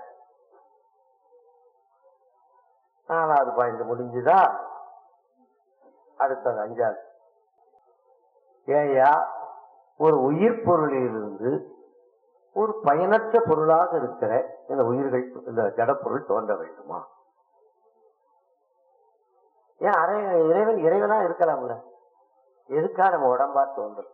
நாலாவது பாயிண்ட் முடிஞ்சுதா அடுத்தது அஞ்சாவது ஏயா ஒரு உயிர் பொருளிலிருந்து ஒரு பயனற்ற பொருளாக இருக்கிற இந்த உயிர்கள் இந்த ஜடப்பொருள் தோன்ற வேண்டுமா ஏன் அரை இறைவன் இறைவனா இருக்கலாம்ல எதுக்கா நம்ம உடம்பா தோன்றும்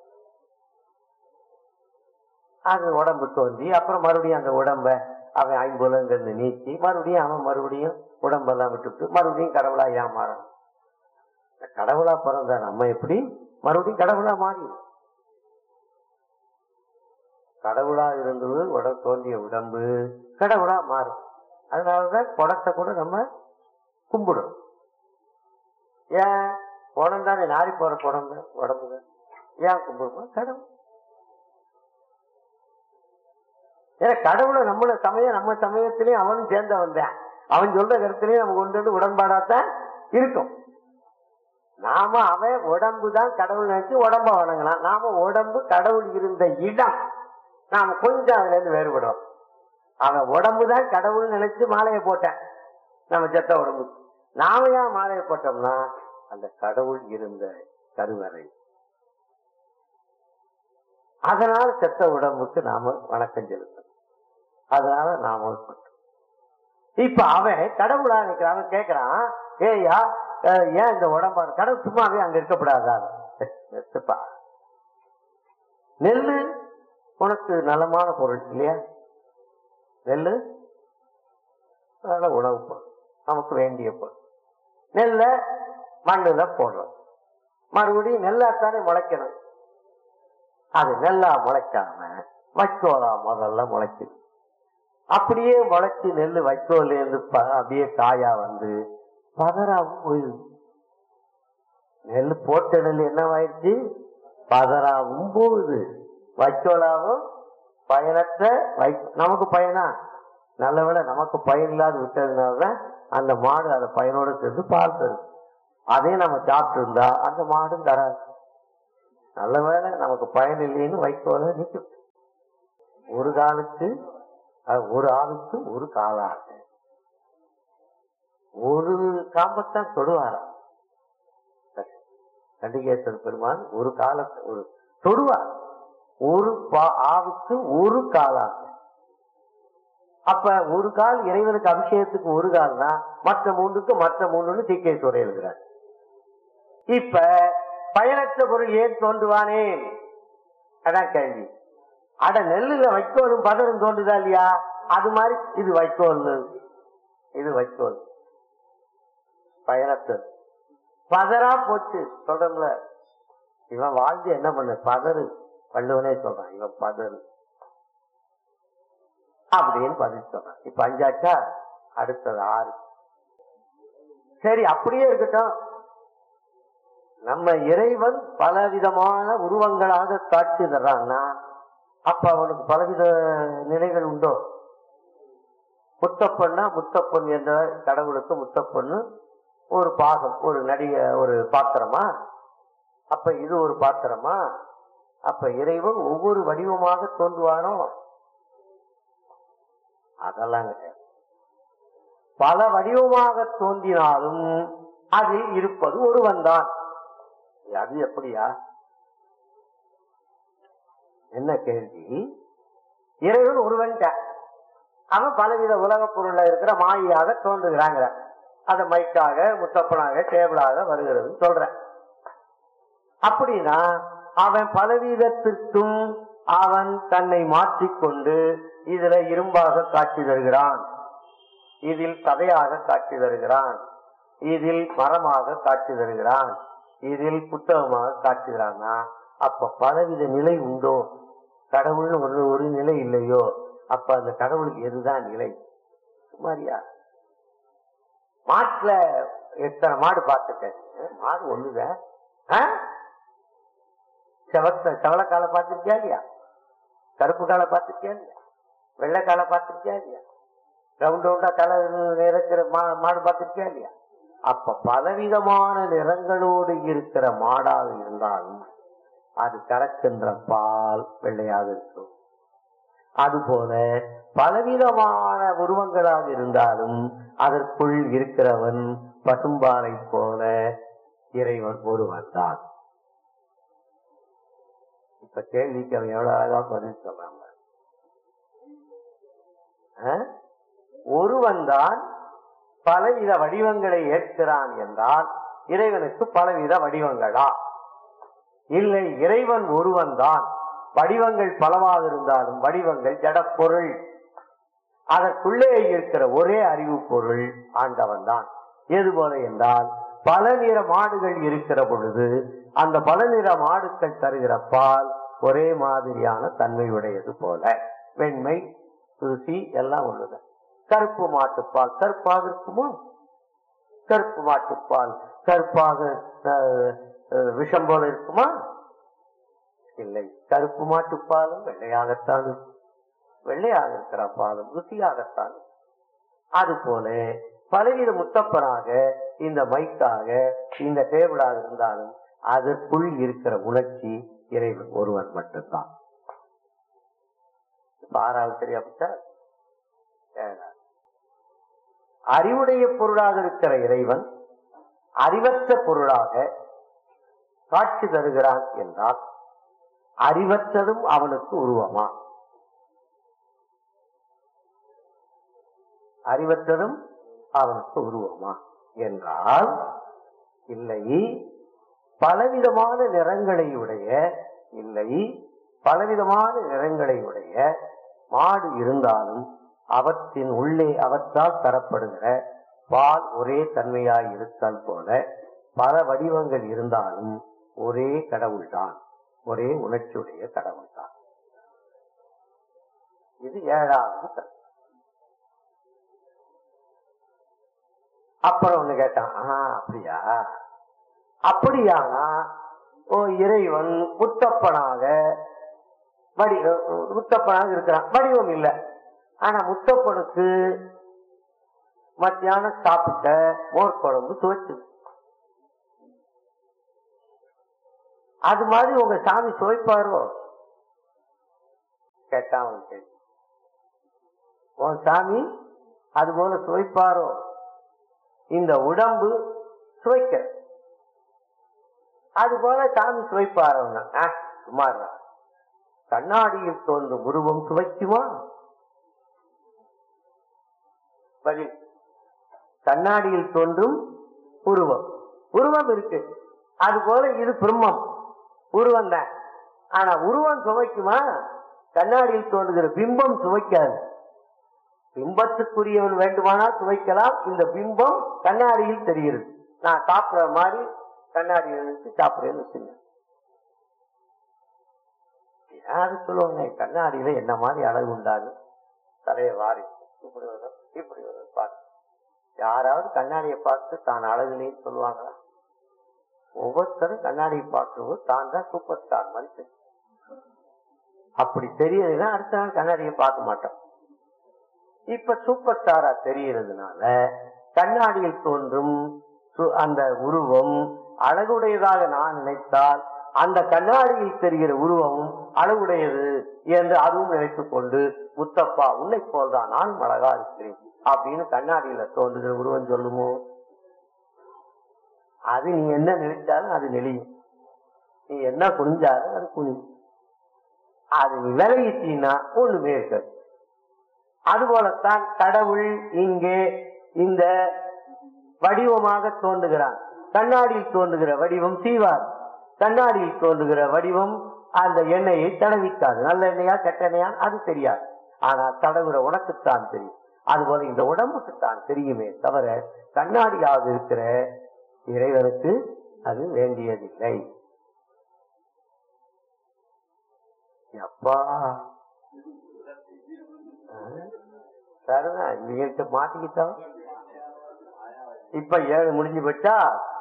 அது உடம்பு தோன்றி அப்புறம் மறுபடியும் அந்த உடம்ப அவன் ஐம்புலங்கிறது நீக்கி மறுபடியும் அவன் மறுபடியும் உடம்பெல்லாம் விட்டுட்டு மறுபடியும் கடவுளா ஏன் மாறணும் இந்த கடவுளா பிறந்த நம்ம எப்படி மறுபடியும் கடவுளா மாறி கடவுளா இருந்தது உட தோன்றிய உடம்பு கடவுளா மாறும் அதனாலதான் குடத்தை கூட நம்ம கும்பிடும் ஏன் குடம் தானே நாரி போற குடம் தான் உடம்பு தான் ஏன் கும்பிடுவோம் கடவுள் ஏன்னா கடவுளை நம்மள சமயம் நம்ம சமயத்திலையும் அவனும் சேர்ந்தவன் தான் அவன் சொல்ற கருத்துலயும் நம்ம கொண்டு வந்து உடன்பாடாத்தான் இருக்கும் நாம அவன் உடம்பு தான் கடவுள் நினைச்சு உடம்ப வணங்கலாம் நாம உடம்பு கடவுள் இருந்த இடம் நாம கொஞ்சம் அதுல இருந்து வேறுபடுறோம் அவன் உடம்பு தான் கடவுள் நினைச்சு மாலையை போட்டேன் நம்ம செத்த உடம்பு நாம ஏன் மாலையை போட்டோம்னா அந்த கடவுள் இருந்த கருவறை அதனால செத்த உடம்புக்கு நாம வணக்கம் செலுத்தணும் அதனால நாம போட்டோம் இப்ப அவன் கடவுளா நினைக்கிறான் அவன் கேட்கிறான் ஏய்யா அஹ், ஏன் இந்த உடம்பா கடவுள் சும்மாவே அங்க இருக்கப்படாதா செத்துப்பா. நெல்லு உனக்கு நலமான பொருள் இல்லையா நெல்லு நல்ல உணவு பொருள் நமக்கு வேண்டிய பொருள் நெல்லை மண்ணுல போடுறோம் மறுபடியும் நெல்லாத்தானே முளைக்கணும் அது நெல்லா முளைக்காம வைக்கோலா முதல்ல முளைக்குது அப்படியே முளைச்சு நெல்லு வைக்கோல்ல இருந்து ப- அப்படியே காயா வந்து பதறாவும் போயிடுது நெல் போட்ட நெல் என்னவாயிடுச்சு பதறாவும் போகுது வைக்கோலாவும் பயனற்ற வை நமக்கு பயனா நல்ல வேளை நமக்கு பயன் இல்லாத விட்டதுனாலதான் அந்த மாடு அதை பயனோட சேர்ந்து பால் தருது அதே நம்ம சாப்பிட்டு இருந்தா அந்த மாடும் தராது நல்ல வேளை நமக்கு பயன் இல்லைன்னு வைக்கோல நிற்கும் ஒரு காலுக்கு அஹ், ஒரு ஆளுக்கு ஒரு காலாக ஒரு காம்பத்தான் தொடுவாராம் கண்டிகேஸ்வர பெருமான் ஒரு காலத்தை ஒரு தொடுவார் ஒரு பா- ஆவுக்கு ஒரு காலாக அப்ப ஒரு கால் இறைவனுக்கு அபிஷேகத்துக்கு ஒரு கால் தான் மற்ற மூன்றுக்கு மற்ற மூணுன்னு தீக்கேஸ்வரர் எழுதுறார் இப்ப பயனற்ற பொருள் ஏன் தோன்றுவானே அதான் கேள்வி அட நெல்லுல வைக்கோலும் பதரும் தோன்றுதா இல்லையா அது மாதிரி இது வைக்கோல் இது வைக்கோல் பயனற்றது பதரா போச்சு சொல்றோம்ல இவன் வாழ்ந்து என்ன பண்ண பதறு வள்ளுவனே சொல்றான் இவன் பதறு அப்படின்னு பதில் சொல்றான் இப்ப அஞ்சாச்சா அடுத்தது ஆறு சரி அப்படியே இருக்கட்டும் நம்ம இறைவன் பலவிதமான உருவங்களாக காட்சி தர்றான்னா அப்ப அவனுக்கு பலவித நிலைகள் உண்டோ முத்தப்பன்னா முத்தப்பன் என்ற கடவுளுக்கு முத்தப்பன்னு ஒரு பாகம் ஒரு நடிக ஒரு பாத்திரமா அப்ப இது ஒரு பாத்திரமா அப்ப இறைவன் ஒவ்வொரு வடிவமாக தோன்றுவானோ அதெல்லாம் கிடையாது பல வடிவமாக தோன்றினாலும் அதில் இருப்பது ஒருவன் தான் அது எப்படியா என்ன கேள்வி இறைவன் ஒருவன் அவன் பலவித உலக பொருள்ல இருக்கிற மாயாக தோன்றுகிறாங்க அது மைக்காக முத்தப்பனாக டேபிளாக வருகிறது சொல்றேன் அப்படின்னா அவன் பலவிதத்திற்கும் அவன் தன்னை மாற்றிக்கொண்டு இதுல இரும்பாக காட்சி தருகிறான் இதில் கதையாக காட்சி தருகிறான் இதில் மரமாக காட்சி தருகிறான் இதில் புத்தகமாக காட்சி தரானா அப்ப பலவித நிலை உண்டோ கடவுள்னு ஒரு ஒரு நிலை இல்லையோ அப்ப அந்த கடவுளுக்கு எதுதான் நிலை சுமாரியா மாட்டுல எத்தனை மாடு பார்த்துட்டேன் மாடு ஒண்ணுதான் ஆ? செவத்த செவலக்காலை பார்த்திருக்கியா இல்லையா கருப்பு காலை பார்த்திருக்கியா இல்லையா வெள்ளைக்காலை பார்த்திருக்கியா இல்லையா ரவுண்ட் ரவுண்டா கலர் நிறக்கிற மா- மாடு பார்த்திருக்கியா இல்லையா அப்ப பலவிதமான நிறங்களோடு இருக்கிற மாடாக இருந்தாலும் அது கறக்கின்ற பால் வெள்ளையாக இருக்கும் அதுபோல பலவிதமான உருவங்களாக இருந்தாலும் அதற்குள் இருக்கிறவன் பசும்பாலை போல இறைவன் ஒருவன் தான் இப்ப கேள்விக்கு அவன் எவ்வளவு அழகா பதில் சொல்றாங்க ஒருவன் தான் பலவித வடிவங்களை ஏற்கிறான் என்றால் இறைவனுக்கு பலவித வடிவங்களா இல்லை இறைவன் ஒருவன் தான் வடிவங்கள் பலவாக இருந்தாலும் வடிவங்கள் ஜடப்பொருள் அதற்குள்ளே இருக்கிற ஒரே அறிவு பொருள் ஆண்டவன் தான் எது போல என்றால் பல நிற மாடுகள் இருக்கிற பொழுது அந்த பல நிற மாடுகள் தருகிற பால் ஒரே மாதிரியான தன்மையுடையது போல வெண்மை ருசி எல்லாம் உள்ளது கருப்பு மாட்டுப்பால் கருப்பாக இருக்குமோ கருப்பு மாட்டுப்பால் கருப்பாக அஹ், அஹ், விஷம் போல இருக்குமா இல்லை கருப்பு மாட்டுப்பாலும் வெள்ளையாகத்தான் இருக்கும். வெள்ளையாக இருக்கிற பாலும் ருசியாகத்தான் இருக்கும். அதுபோல பலவித முத்தப்பனாக இந்த மைக்காக இந்த டேபிளாக இருந்தாலும் அதற்குள் இருக்கிற உணர்ச்சி இறைவன் ஒருவன் மட்டும்தான் இப்ப ஆறாவது சரியா போச்சா? ஏழாவது. அறிவுடைய பொருளாக இருக்கிற இறைவன் அறிவற்ற பொருளாக காட்சி தருகிறான் என்றால் அறிவற்றதும் அவனுக்கு உருவமா அறிவற்றதும் அவனுக்கு உருவமா என்றால் இல்லை பலவிதமான நிறங்களை உடைய இல்லை பலவிதமான நிறங்களை உடைய மாடு இருந்தாலும் அவற்றின் உள்ளே அவற்றால் தரப்படுகிற பால் ஒரே தன்மையாய் இருத்தல் போல பல வடிவங்கள் இருந்தாலும் ஒரே கடவுள்தான் ஒரே உணர்ச்சியுடைய கடவுள்தான் இது ஏழாவது கருத்து. அப்புறம் ஒண்ணு கேட்டான் ஆ அப்படியா அப்படியானா ஓ இறைவன் முத்தப்பனாக வடி முத்தப்பனாக இருக்கிறான் வடிவம் இல்லை ஆனா முத்தப்பனுக்கு மத்தியானம் சாப்பிட்ட மோர் குழம்பு துவைச்சு அது மாதிரி உங்க சாமி சுவைப்பாரோ கேட்டா அவன் கேள்வி உன் சாமி அது போல சுவைப்பாரோ இந்த உடம்பு சுவைக்க அது போல சாமி சுவைப்பாரோன்னா சுமார் கண்ணாடியில் தோன்றும் உருவம் சுவைக்குமா பதில் கண்ணாடியில் தோன்றும் உருவம் உருவம் இருக்கு அது போல இது பிரம்மம் உருவம் தான் ஆனா உருவம் சுவைக்குமா கண்ணாடியில் தோன்றுகிற பிம்பம் சுவைக்காது பிம்பத்துக்குரியவன் வேண்டுமானால் சுவைக்கலாம் இந்த பிம்பம் கண்ணாடியில் தெரிகிறது நான் சாப்பிடுற மாதிரி கண்ணாடியில் நினைச்சு சாப்பிடுறேன்னு வச்சுங்க யாரு சொல்லுவாங்க கண்ணாடியில என்ன மாதிரி அழகு உண்டாது தலையை வாரி இப்படி வரும் இப்படி வரும் பார்த்து யாராவது கண்ணாடியை பார்த்து தான் அழகுலேன்னு சொல்லுவாங்களா ஒவ்வொருத்தரும் கண்ணாடியை பார்க்கும்போது தான் தான் சூப்பர் ஸ்டார் மாதிரி தெரியும். அப்படி தெரியலைன்னா அடுத்த நாள் கண்ணாடியை பார்க்க மாட்டோம் இப்ப சூப்பர் ஸ்டாரா தெரியறதுனால கண்ணாடியில் தோன்றும் சு- அந்த உருவம் அழகுடையதாக நான் நினைத்தால் அந்த கண்ணாடியில் தெரிகிற உருவமும் அழகுடையது என்று அதுவும் நினைத்துக் கொண்டு முத்தப்பா உன்னை போல்தான் நான் அழகா இருக்கிறேன் அப்படின்னு கண்ணாடியில தோன்றுகிற உருவம் சொல்லுமோ அது நீ என்ன நினைச்சாலும் அது நெளியும் நீ என்ன குனிஞ்சாலும் அது குனியும் அது நீ விலகிட்டீன்னா ஒண்ணுமே இருக்காது அதுபோலத்தான் கடவுள் இங்கே இந்த வடிவமாக தோன்றுகிறான் கண்ணாடியில் தோன்றுகிற வடிவம் சீவார் கண்ணாடியில் தோன்றுகிற வடிவம் அந்த எண்ணெயை தடவிக்காது நல்ல எண்ணெயா கெட்ட எண்ணெயா அது தெரியாது ஆனா தடவுற உனக்குத்தான் தெரியும் அதுபோல இந்த உடம்புக்குத்தான் தெரியுமே தவிர கண்ணாடியாக இருக்கிற இறைவனுக்கு அது வேண்டியதில்லை அப்பா சரிதான் இவங்கிட்ட மாட்டிக்கிட்டோம் இப்ப ஏழு முடிஞ்சு போச்சா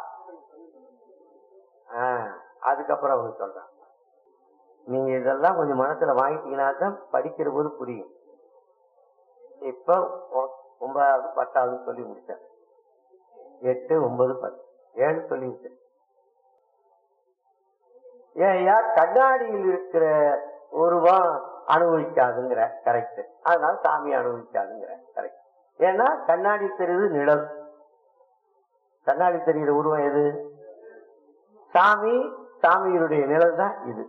ஆ, அதுக்கப்புறம் அவங்க சொல்றான் நீங்க இதெல்லாம் கொஞ்சம் மனசுல வாங்கிட்டீங்கன்னா தான் படிக்கிற போது புரியும் இப்ப ஒ- ஒன்பதாவது பத்தாவது சொல்லி முடிச்சேன் எட்டு ஒன்பது பத்து ஏழு சொல்லி முடிச்சேன் ஏயா கண்ணாடியில் இருக்கிற உருவம் அனுபவிக்காதுங்கிற கரெக்ட் அதனால சாமி அனுபவிக்காதுங்கிற கரெக்ட் ஏன்னா கண்ணாடி தெரியுது நிழல் கண்ணாடி தெரிகிற உருவம் எது சாமி சாமியினுடைய நிழல் தான் இது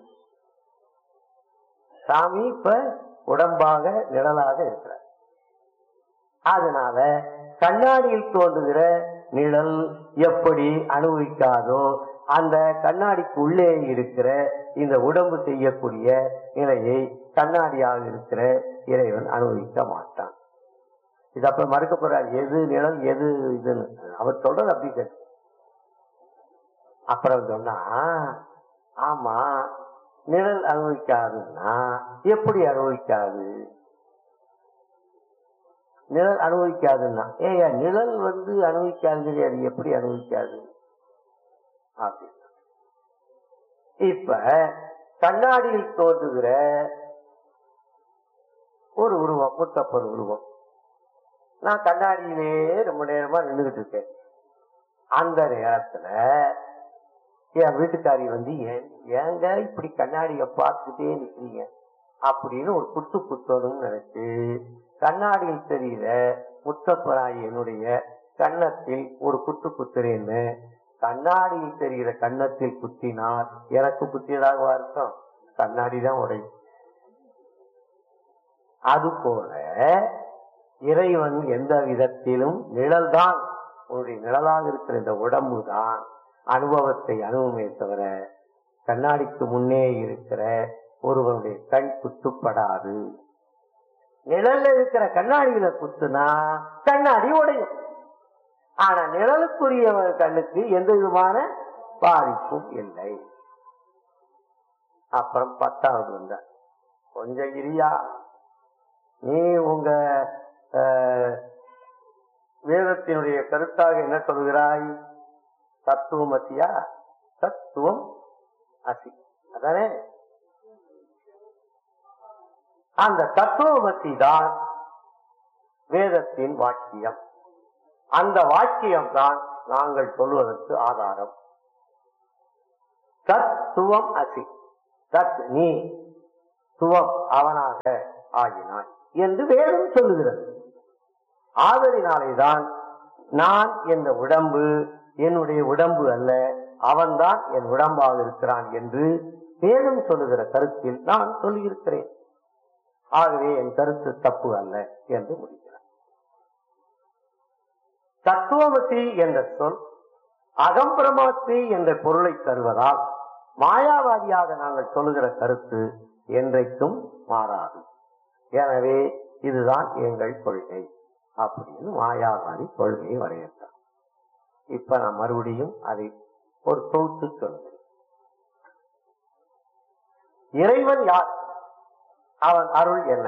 சாமி இப்ப உடம்பாக நிழலாக இருக்கிறார் அதனால கண்ணாடியில் தோன்றுகிற நிழல் எப்படி அனுபவிக்காதோ அந்த கண்ணாடிக்கு உள்ளே இருக்கிற இந்த உடம்பு செய்யக்கூடிய நிலையை கண்ணாடியாக இருக்கிற இறைவன் அனுபவிக்க மாட்டான் இது அப்ப மறுக்க போறார் எது நிழல் எது இதுன்னு அவர் சொல்றது அப்படி கேட்டு அப்புறம் சொன்னா ஆமா நிழல் அனுபவிக்காதுன்னா எப்படி அனுபவிக்காது நிழல் அனுபவிக்காதுன்னா ஏயா நிழல் வந்து அனுபவிக்காதுங்கிறது அது எப்படி அனுபவிக்காது அப்படின்னா இப்ப கண்ணாடியில் தோன்றுகிற ஒரு உருவம் முத்தப்பன் உருவம் நான் கண்ணாடியிலே ரொம்ப நேரமா நின்றுகிட்டு இருக்கேன் அந்த நேரத்துல என் வீட்டுக்காரி வந்து ஏன் ஏங்க இப்படி கண்ணாடிய பார்த்துட்டே நிக்கிறீங்க அப்படின்னு ஒரு குத்து குத்தணும்னு நினைச்சு கண்ணாடியில் தெரிகிற முத்தப்பராய் என்னுடைய கன்னத்தில் ஒரு குத்து குத்துறேன்னு கண்ணாடியில் தெரிகிற கன்னத்தில் குத்தினால் எனக்கு குத்தியதாக இருக்கும் கண்ணாடி தான் உடையும் அது போல இறைவன் எந்த விதத்திலும் நிழல்தான் உன்னுடைய நிழலாக இருக்கிற இந்த உடம்பு தான் அனுபவத்தை அனுபவமே தவிர கண்ணாடிக்கு முன்னே இருக்கிற ஒருவனுடைய கண் குத்துப்படாது நிழல்ல இருக்கிற கண்ணாடியில குத்துனா கண்ணாடி உடையும் ஆனா நிழலுக்குரிய கண்ணுக்கு எந்த விதமான பாதிப்பும் இல்லை அப்புறம் பத்தாவது வந்த கொஞ்சம் இரியா நீ உங்க அஹ், வேதத்தினுடைய கருத்தாக என்ன சொல்கிறாய் தத்துவம் அசியா தத்துவம் அசி அதானே அந்த தத்துவமசி தான் வேதத்தின் வாக்கியம் அந்த வாக்கியம் தான் நாங்கள் சொல்வதற்கு ஆதாரம் சத் துவம் அசி தத் நீ துவம் அவனாக ஆகினாய் என்று வேதம் சொல்லுகிறது ஆதலினாலேதான் நான் என்ற உடம்பு என்னுடைய உடம்பு அல்ல அவன்தான் என் உடம்பாக இருக்கிறான் என்று வேதம் சொல்லுகிற கருத்தில் நான் சொல்லியிருக்கிறேன் ஆகவே என் கருத்து தப்பு அல்ல என்று முடிக்கிறார் தத்துவமசி என்ற சொல் அகம்பிரமாத்தி என்ற பொருளை தருவதால் மாயாவாதியாக நாங்கள் சொல்லுகிற கருத்து என்றைக்கும் மாறாது எனவே இதுதான் எங்கள் கொள்கை அப்படின்னு மாயாவாதி கொள்கையை வரையறுத்தார் இப்ப நான் மறுபடியும் அதை ஒரு தொகுத்து சொல்லுகிறேன் இறைவன் யார் அவன் அருள் என்ன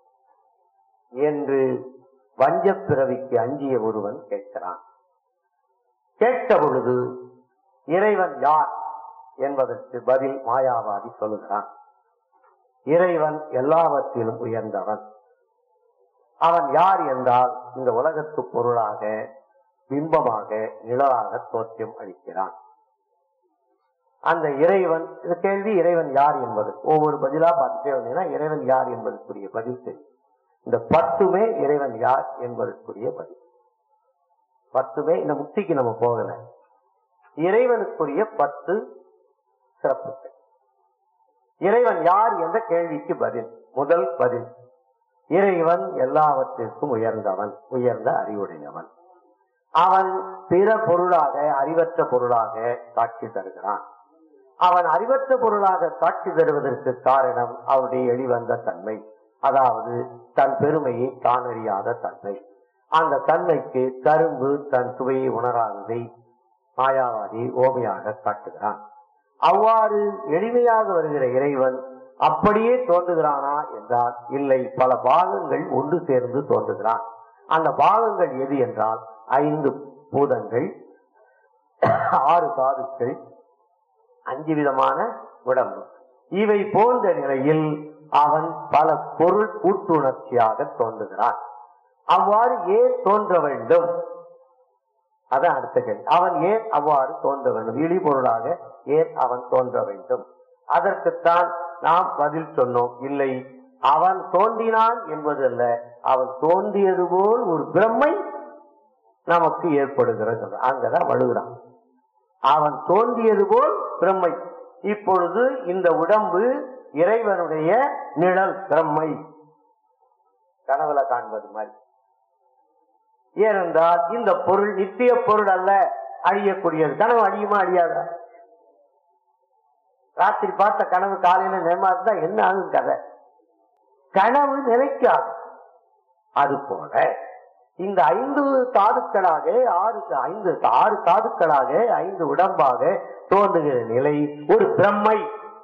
என்று வஞ்சப் பிறவிக்கு அஞ்சிய ஒருவன் கேட்கிறான் கேட்ட பொழுது இறைவன் யார் என்பதற்கு பதில் மாயாவாதி சொல்லுகிறான் இறைவன் எல்லாவற்றிலும் உயர்ந்தவன் அவன் யார் என்றால் இந்த உலகத்து பொருளாக பிம்பமாக நிழலாக தோற்றம் அளிக்கிறான் அந்த இறைவன் இந்த கேள்வி இறைவன் யார் என்பது ஒவ்வொரு பதிலா பார்த்துட்டே வந்தீங்கன்னா இறைவன் யார் என்பதற்குரிய பதில் தெரியும் இந்த பத்துமே இறைவன் யார் என்பதற்குரிய பதில் பத்துமே இந்த முக்திக்கு நம்ம போகல இறைவனுக்குரிய பத்து சிறப்புகள் இறைவன் யார் என்ற கேள்விக்கு பதில் முதல் பதில் இறைவன் எல்லாவற்றிற்கும் உயர்ந்தவன் உயர்ந்த அறிவுடையவன் அவன் பிற பொருளாக அறிவற்ற பொருளாக காட்சி தருகிறான் அவன் அறிவற்ற பொருளாக காட்சி தருவதற்கு காரணம் அவனுடைய எளிவந்த தன்மை அதாவது தன் பெருமையை காணறியாத தன்மை அந்த தன்மைக்கு கரும்பு தன் சுவையை உணராததை மாயாவாதி ஓமையாக காட்டுகிறான் அவ்வாறு எளிமையாக வருகிற இறைவன் அப்படியே தோன்றுகிறானா என்றால் இல்லை பல பாகங்கள் ஒன்று சேர்ந்து தோன்றுகிறான் அந்த பாகங்கள் எது என்றால் ஐந்து பூதங்கள் ஆறு தாதுக்கள் அஞ்சு விதமான உடம்பு இவை போன்ற நிலையில் அவன் பல பொருள் கூட்டுணர்ச்சியாக தோன்றுகிறான் அவ்வாறு ஏன் தோன்ற வேண்டும் அதான் அடுத்த கேள்வி அவன் ஏன் அவ்வாறு தோன்ற வேண்டும் இழி பொருளாக ஏன் அவன் தோன்ற வேண்டும் அதற்குத்தான் நாம் பதில் சொன்னோம் இல்லை அவன் தோன்றினான் என்பதல்ல அவன் தோன்றியது போல் ஒரு பிரம்மை நமக்கு ஏற்படுகிறது அங்கதான் வழுகிறான் அவன் தோன்றியது போல் பிரம்மை இப்பொழுது இந்த உடம்பு இறைவனுடைய நிழல் பிரம்மை கனவுல காண்பது மாதிரி ஏனென்றால் இந்த பொருள் நித்திய பொருள் அல்ல அழியக்கூடியது கனவு அழியுமா அழியாதா ராத்திரி பார்த்த கனவு காலையில நேரமா இருந்தா என்ன ஆகும் கதை கனவு நிலைக்காது அது போல இந்த ஐந்து தாதுக்களாக ஆறு ஐந்து ஆறு தாதுக்களாக ஐந்து உடம்பாக தோன்றுகிற நிலை ஒரு பிரம்மை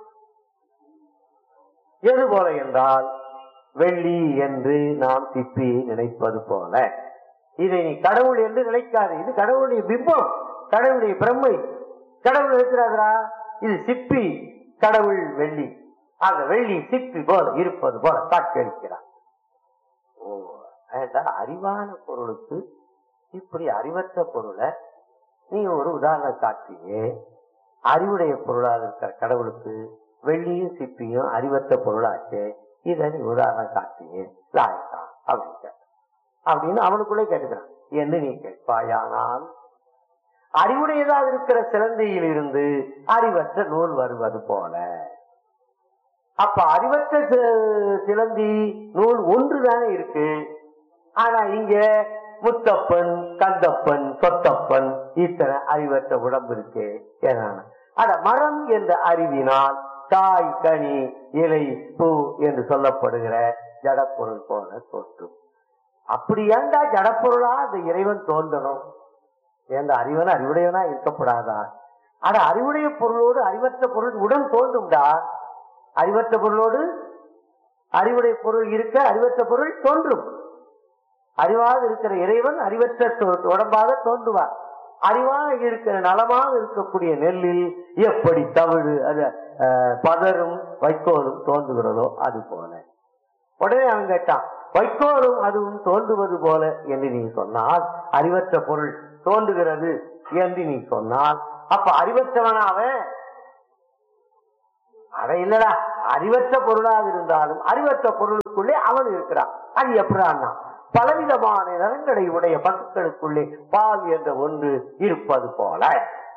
எது போல என்றால் வெள்ளி என்று நாம் சிப்பியை நினைப்பது போல இதை நீ கடவுள் என்று நினைக்காது இது கடவுளுடைய பிம்பம் கடவுளுடைய பிரம்மை கடவுள் இருக்கிறாரா இது சிப்பி கடவுள் வெள்ளி அந்த வெள்ளி சிப்பி போல இருப்பது போல காட்சி அளிக்கிறார் ஓ அதான் அறிவான பொருளுக்கு இப்படி அறிவற்ற பொருளை நீ ஒரு உதாரணம் காட்டியே அறிவுடைய பொருளாக இருக்கிற கடவுளுக்கு வெள்ளியும் சிப்பியும் அறிவற்ற பொருளாச்சே இதை நீ உதாரணம் காட்டியே லாயக்கா அப்படின்னு அப்படின்னு அவனுக்குள்ளே கேட்டுக்கிறான் என்று நீ கேட்பாயானால் அறிவுடையதாக இருக்கிற சிலந்தையில் இருந்து அறிவற்ற நூல் வருவது போல அப்ப அறிவற்ற சி- சிலந்தி நூல் ஒன்றுதானே இருக்கு ஆனா இங்க முத்தப்பன் கந்தப்பன் சொத்தப்பன் இத்தனை அறிவற்ற உடம்பு இருக்கு ஏன்னா அட மரம் என்ற அறிவினால் காய் கனி இலை பூ என்று சொல்லப்படுகிற ஜடப்பொருள் போல தோன்றும் அப்படி ஏண்டா ஜடப்பொருளா அந்த இறைவன் தோன்றணும் ஏந்த அறிவன் அறிவுடையவனா இருக்கப்படாதா ஆனா அறிவுடைய பொருளோடு அறிவற்ற பொருள் உடன் தோன்றும்டா அறிவற்ற பொருளோடு அறிவுடைய பொருள் இருக்க அறிவற்ற பொருள் தோன்றும் அறிவாக இருக்கிற இறைவன் அறிவற்ற தோ- உடம்பாக தோன்றுவார் அறிவாக இருக்கிற நலமாக இருக்கக்கூடிய நெல்லில் எப்படி தவிழு அது அஹ், பதரும் வைக்கோலும் தோன்றுகிறதோ அது போல உடனே அவன் கேட்டான் வைக்கோலும் அதுவும் தோன்றுவது போல என்று நீ சொன்னால் அறிவற்ற பொருள் தோன்றுகிறது என்று நீ சொன்னால் அப்ப அறிவற்றவனாவ அதை இல்லடா அறிவற்ற பொருளாக இருந்தாலும் அறிவற்ற பொருளுக்குள்ளே அவன் இருக்கிறான் அது எப்படான்னா பலவிதமான நிறங்களை உடைய பசுக்களுக்குள்ளே பால் என்ற ஒன்று இருப்பது போல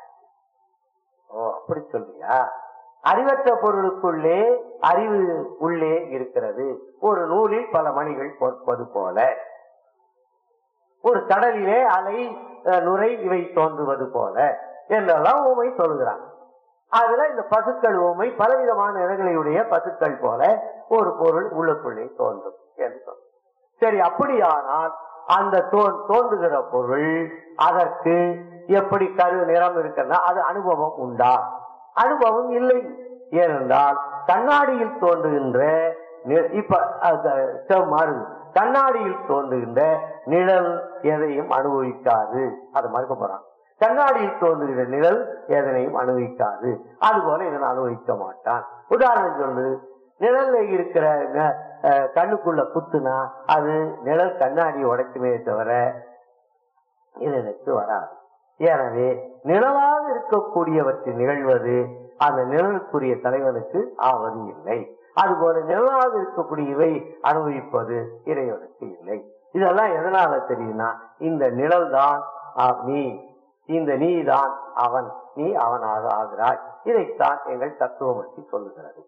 ஓ அப்படி சொல்றியா அறிவற்ற பொருளுக்குள்ளே அறிவு உள்ளே இருக்கிறது ஒரு நூலில் பல மணிகள் பொற்பது போல ஒரு கடலிலே அலை அஹ், நுரை இவை தோன்றுவது போல என்றெல்லாம் ஊமை சொல்கிறான் அதுல இந்த பசுக்கள் ஊமை பலவிதமான நிறங்களையுடைய பசுக்கள் போல ஒரு பொருள் உள்ளுக்குள்ளே தோன்றும் என்று சொல் சரி அப்படியானால் அந்த தோ- தோன்றுகிற பொருள் அதற்கு எப்படி கரு நிறம் இருக்குன்னா அது அனுபவம் உண்டா அனுபவம் இல்லை ஏனென்றால் கண்ணாடியில் தோன்றுகின்ற நி- இப்ப அது term மாறுது கண்ணாடியில் தோன்றுகின்ற நிழல் எதையும் அனுபவிக்காது அதை மறுக்க போறான் கண்ணாடியில் தோன்றுகிற நிழல் எதனையும் அனுபவிக்காது அதுபோல இதனை அனுபவிக்க மாட்டான் உதாரணம் சொல்லு நிழல்ல இருக்கிற ந- அஹ், கண்ணுக்குள்ள குத்துனா அது நிழல் கண்ணாடி உடைக்குமே தவிர இதனுக்கு வராது எனவே நிழலாக இருக்கக்கூடியவற்றில் நிகழ்வது அந்த நிழலுக்குரிய தலைவனுக்கு ஆவது இல்லை அதுபோல நிழலாக இருக்கக்கூடியவை அனுபவிப்பது இறைவனுக்கு இல்லை இதெல்லாம் எதனால தெரியும்னா இந்த நிழல் தான் நீ இந்த நீ தான் அவன் நீ அவனாக ஆகிறாய் இதைத்தான் எங்கள் தத்துவமூர்த்தி சொல்லுகிறது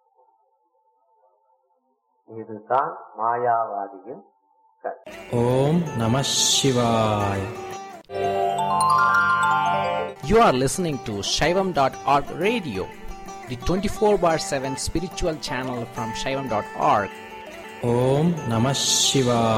இதுதான் மாயாவாதியின் கருத்து ஓம் நம சிவாய் You are listening to Shaivam.org radio, the 24 bar 7 spiritual channel from Shaivam.org. Om Namah Shivaya.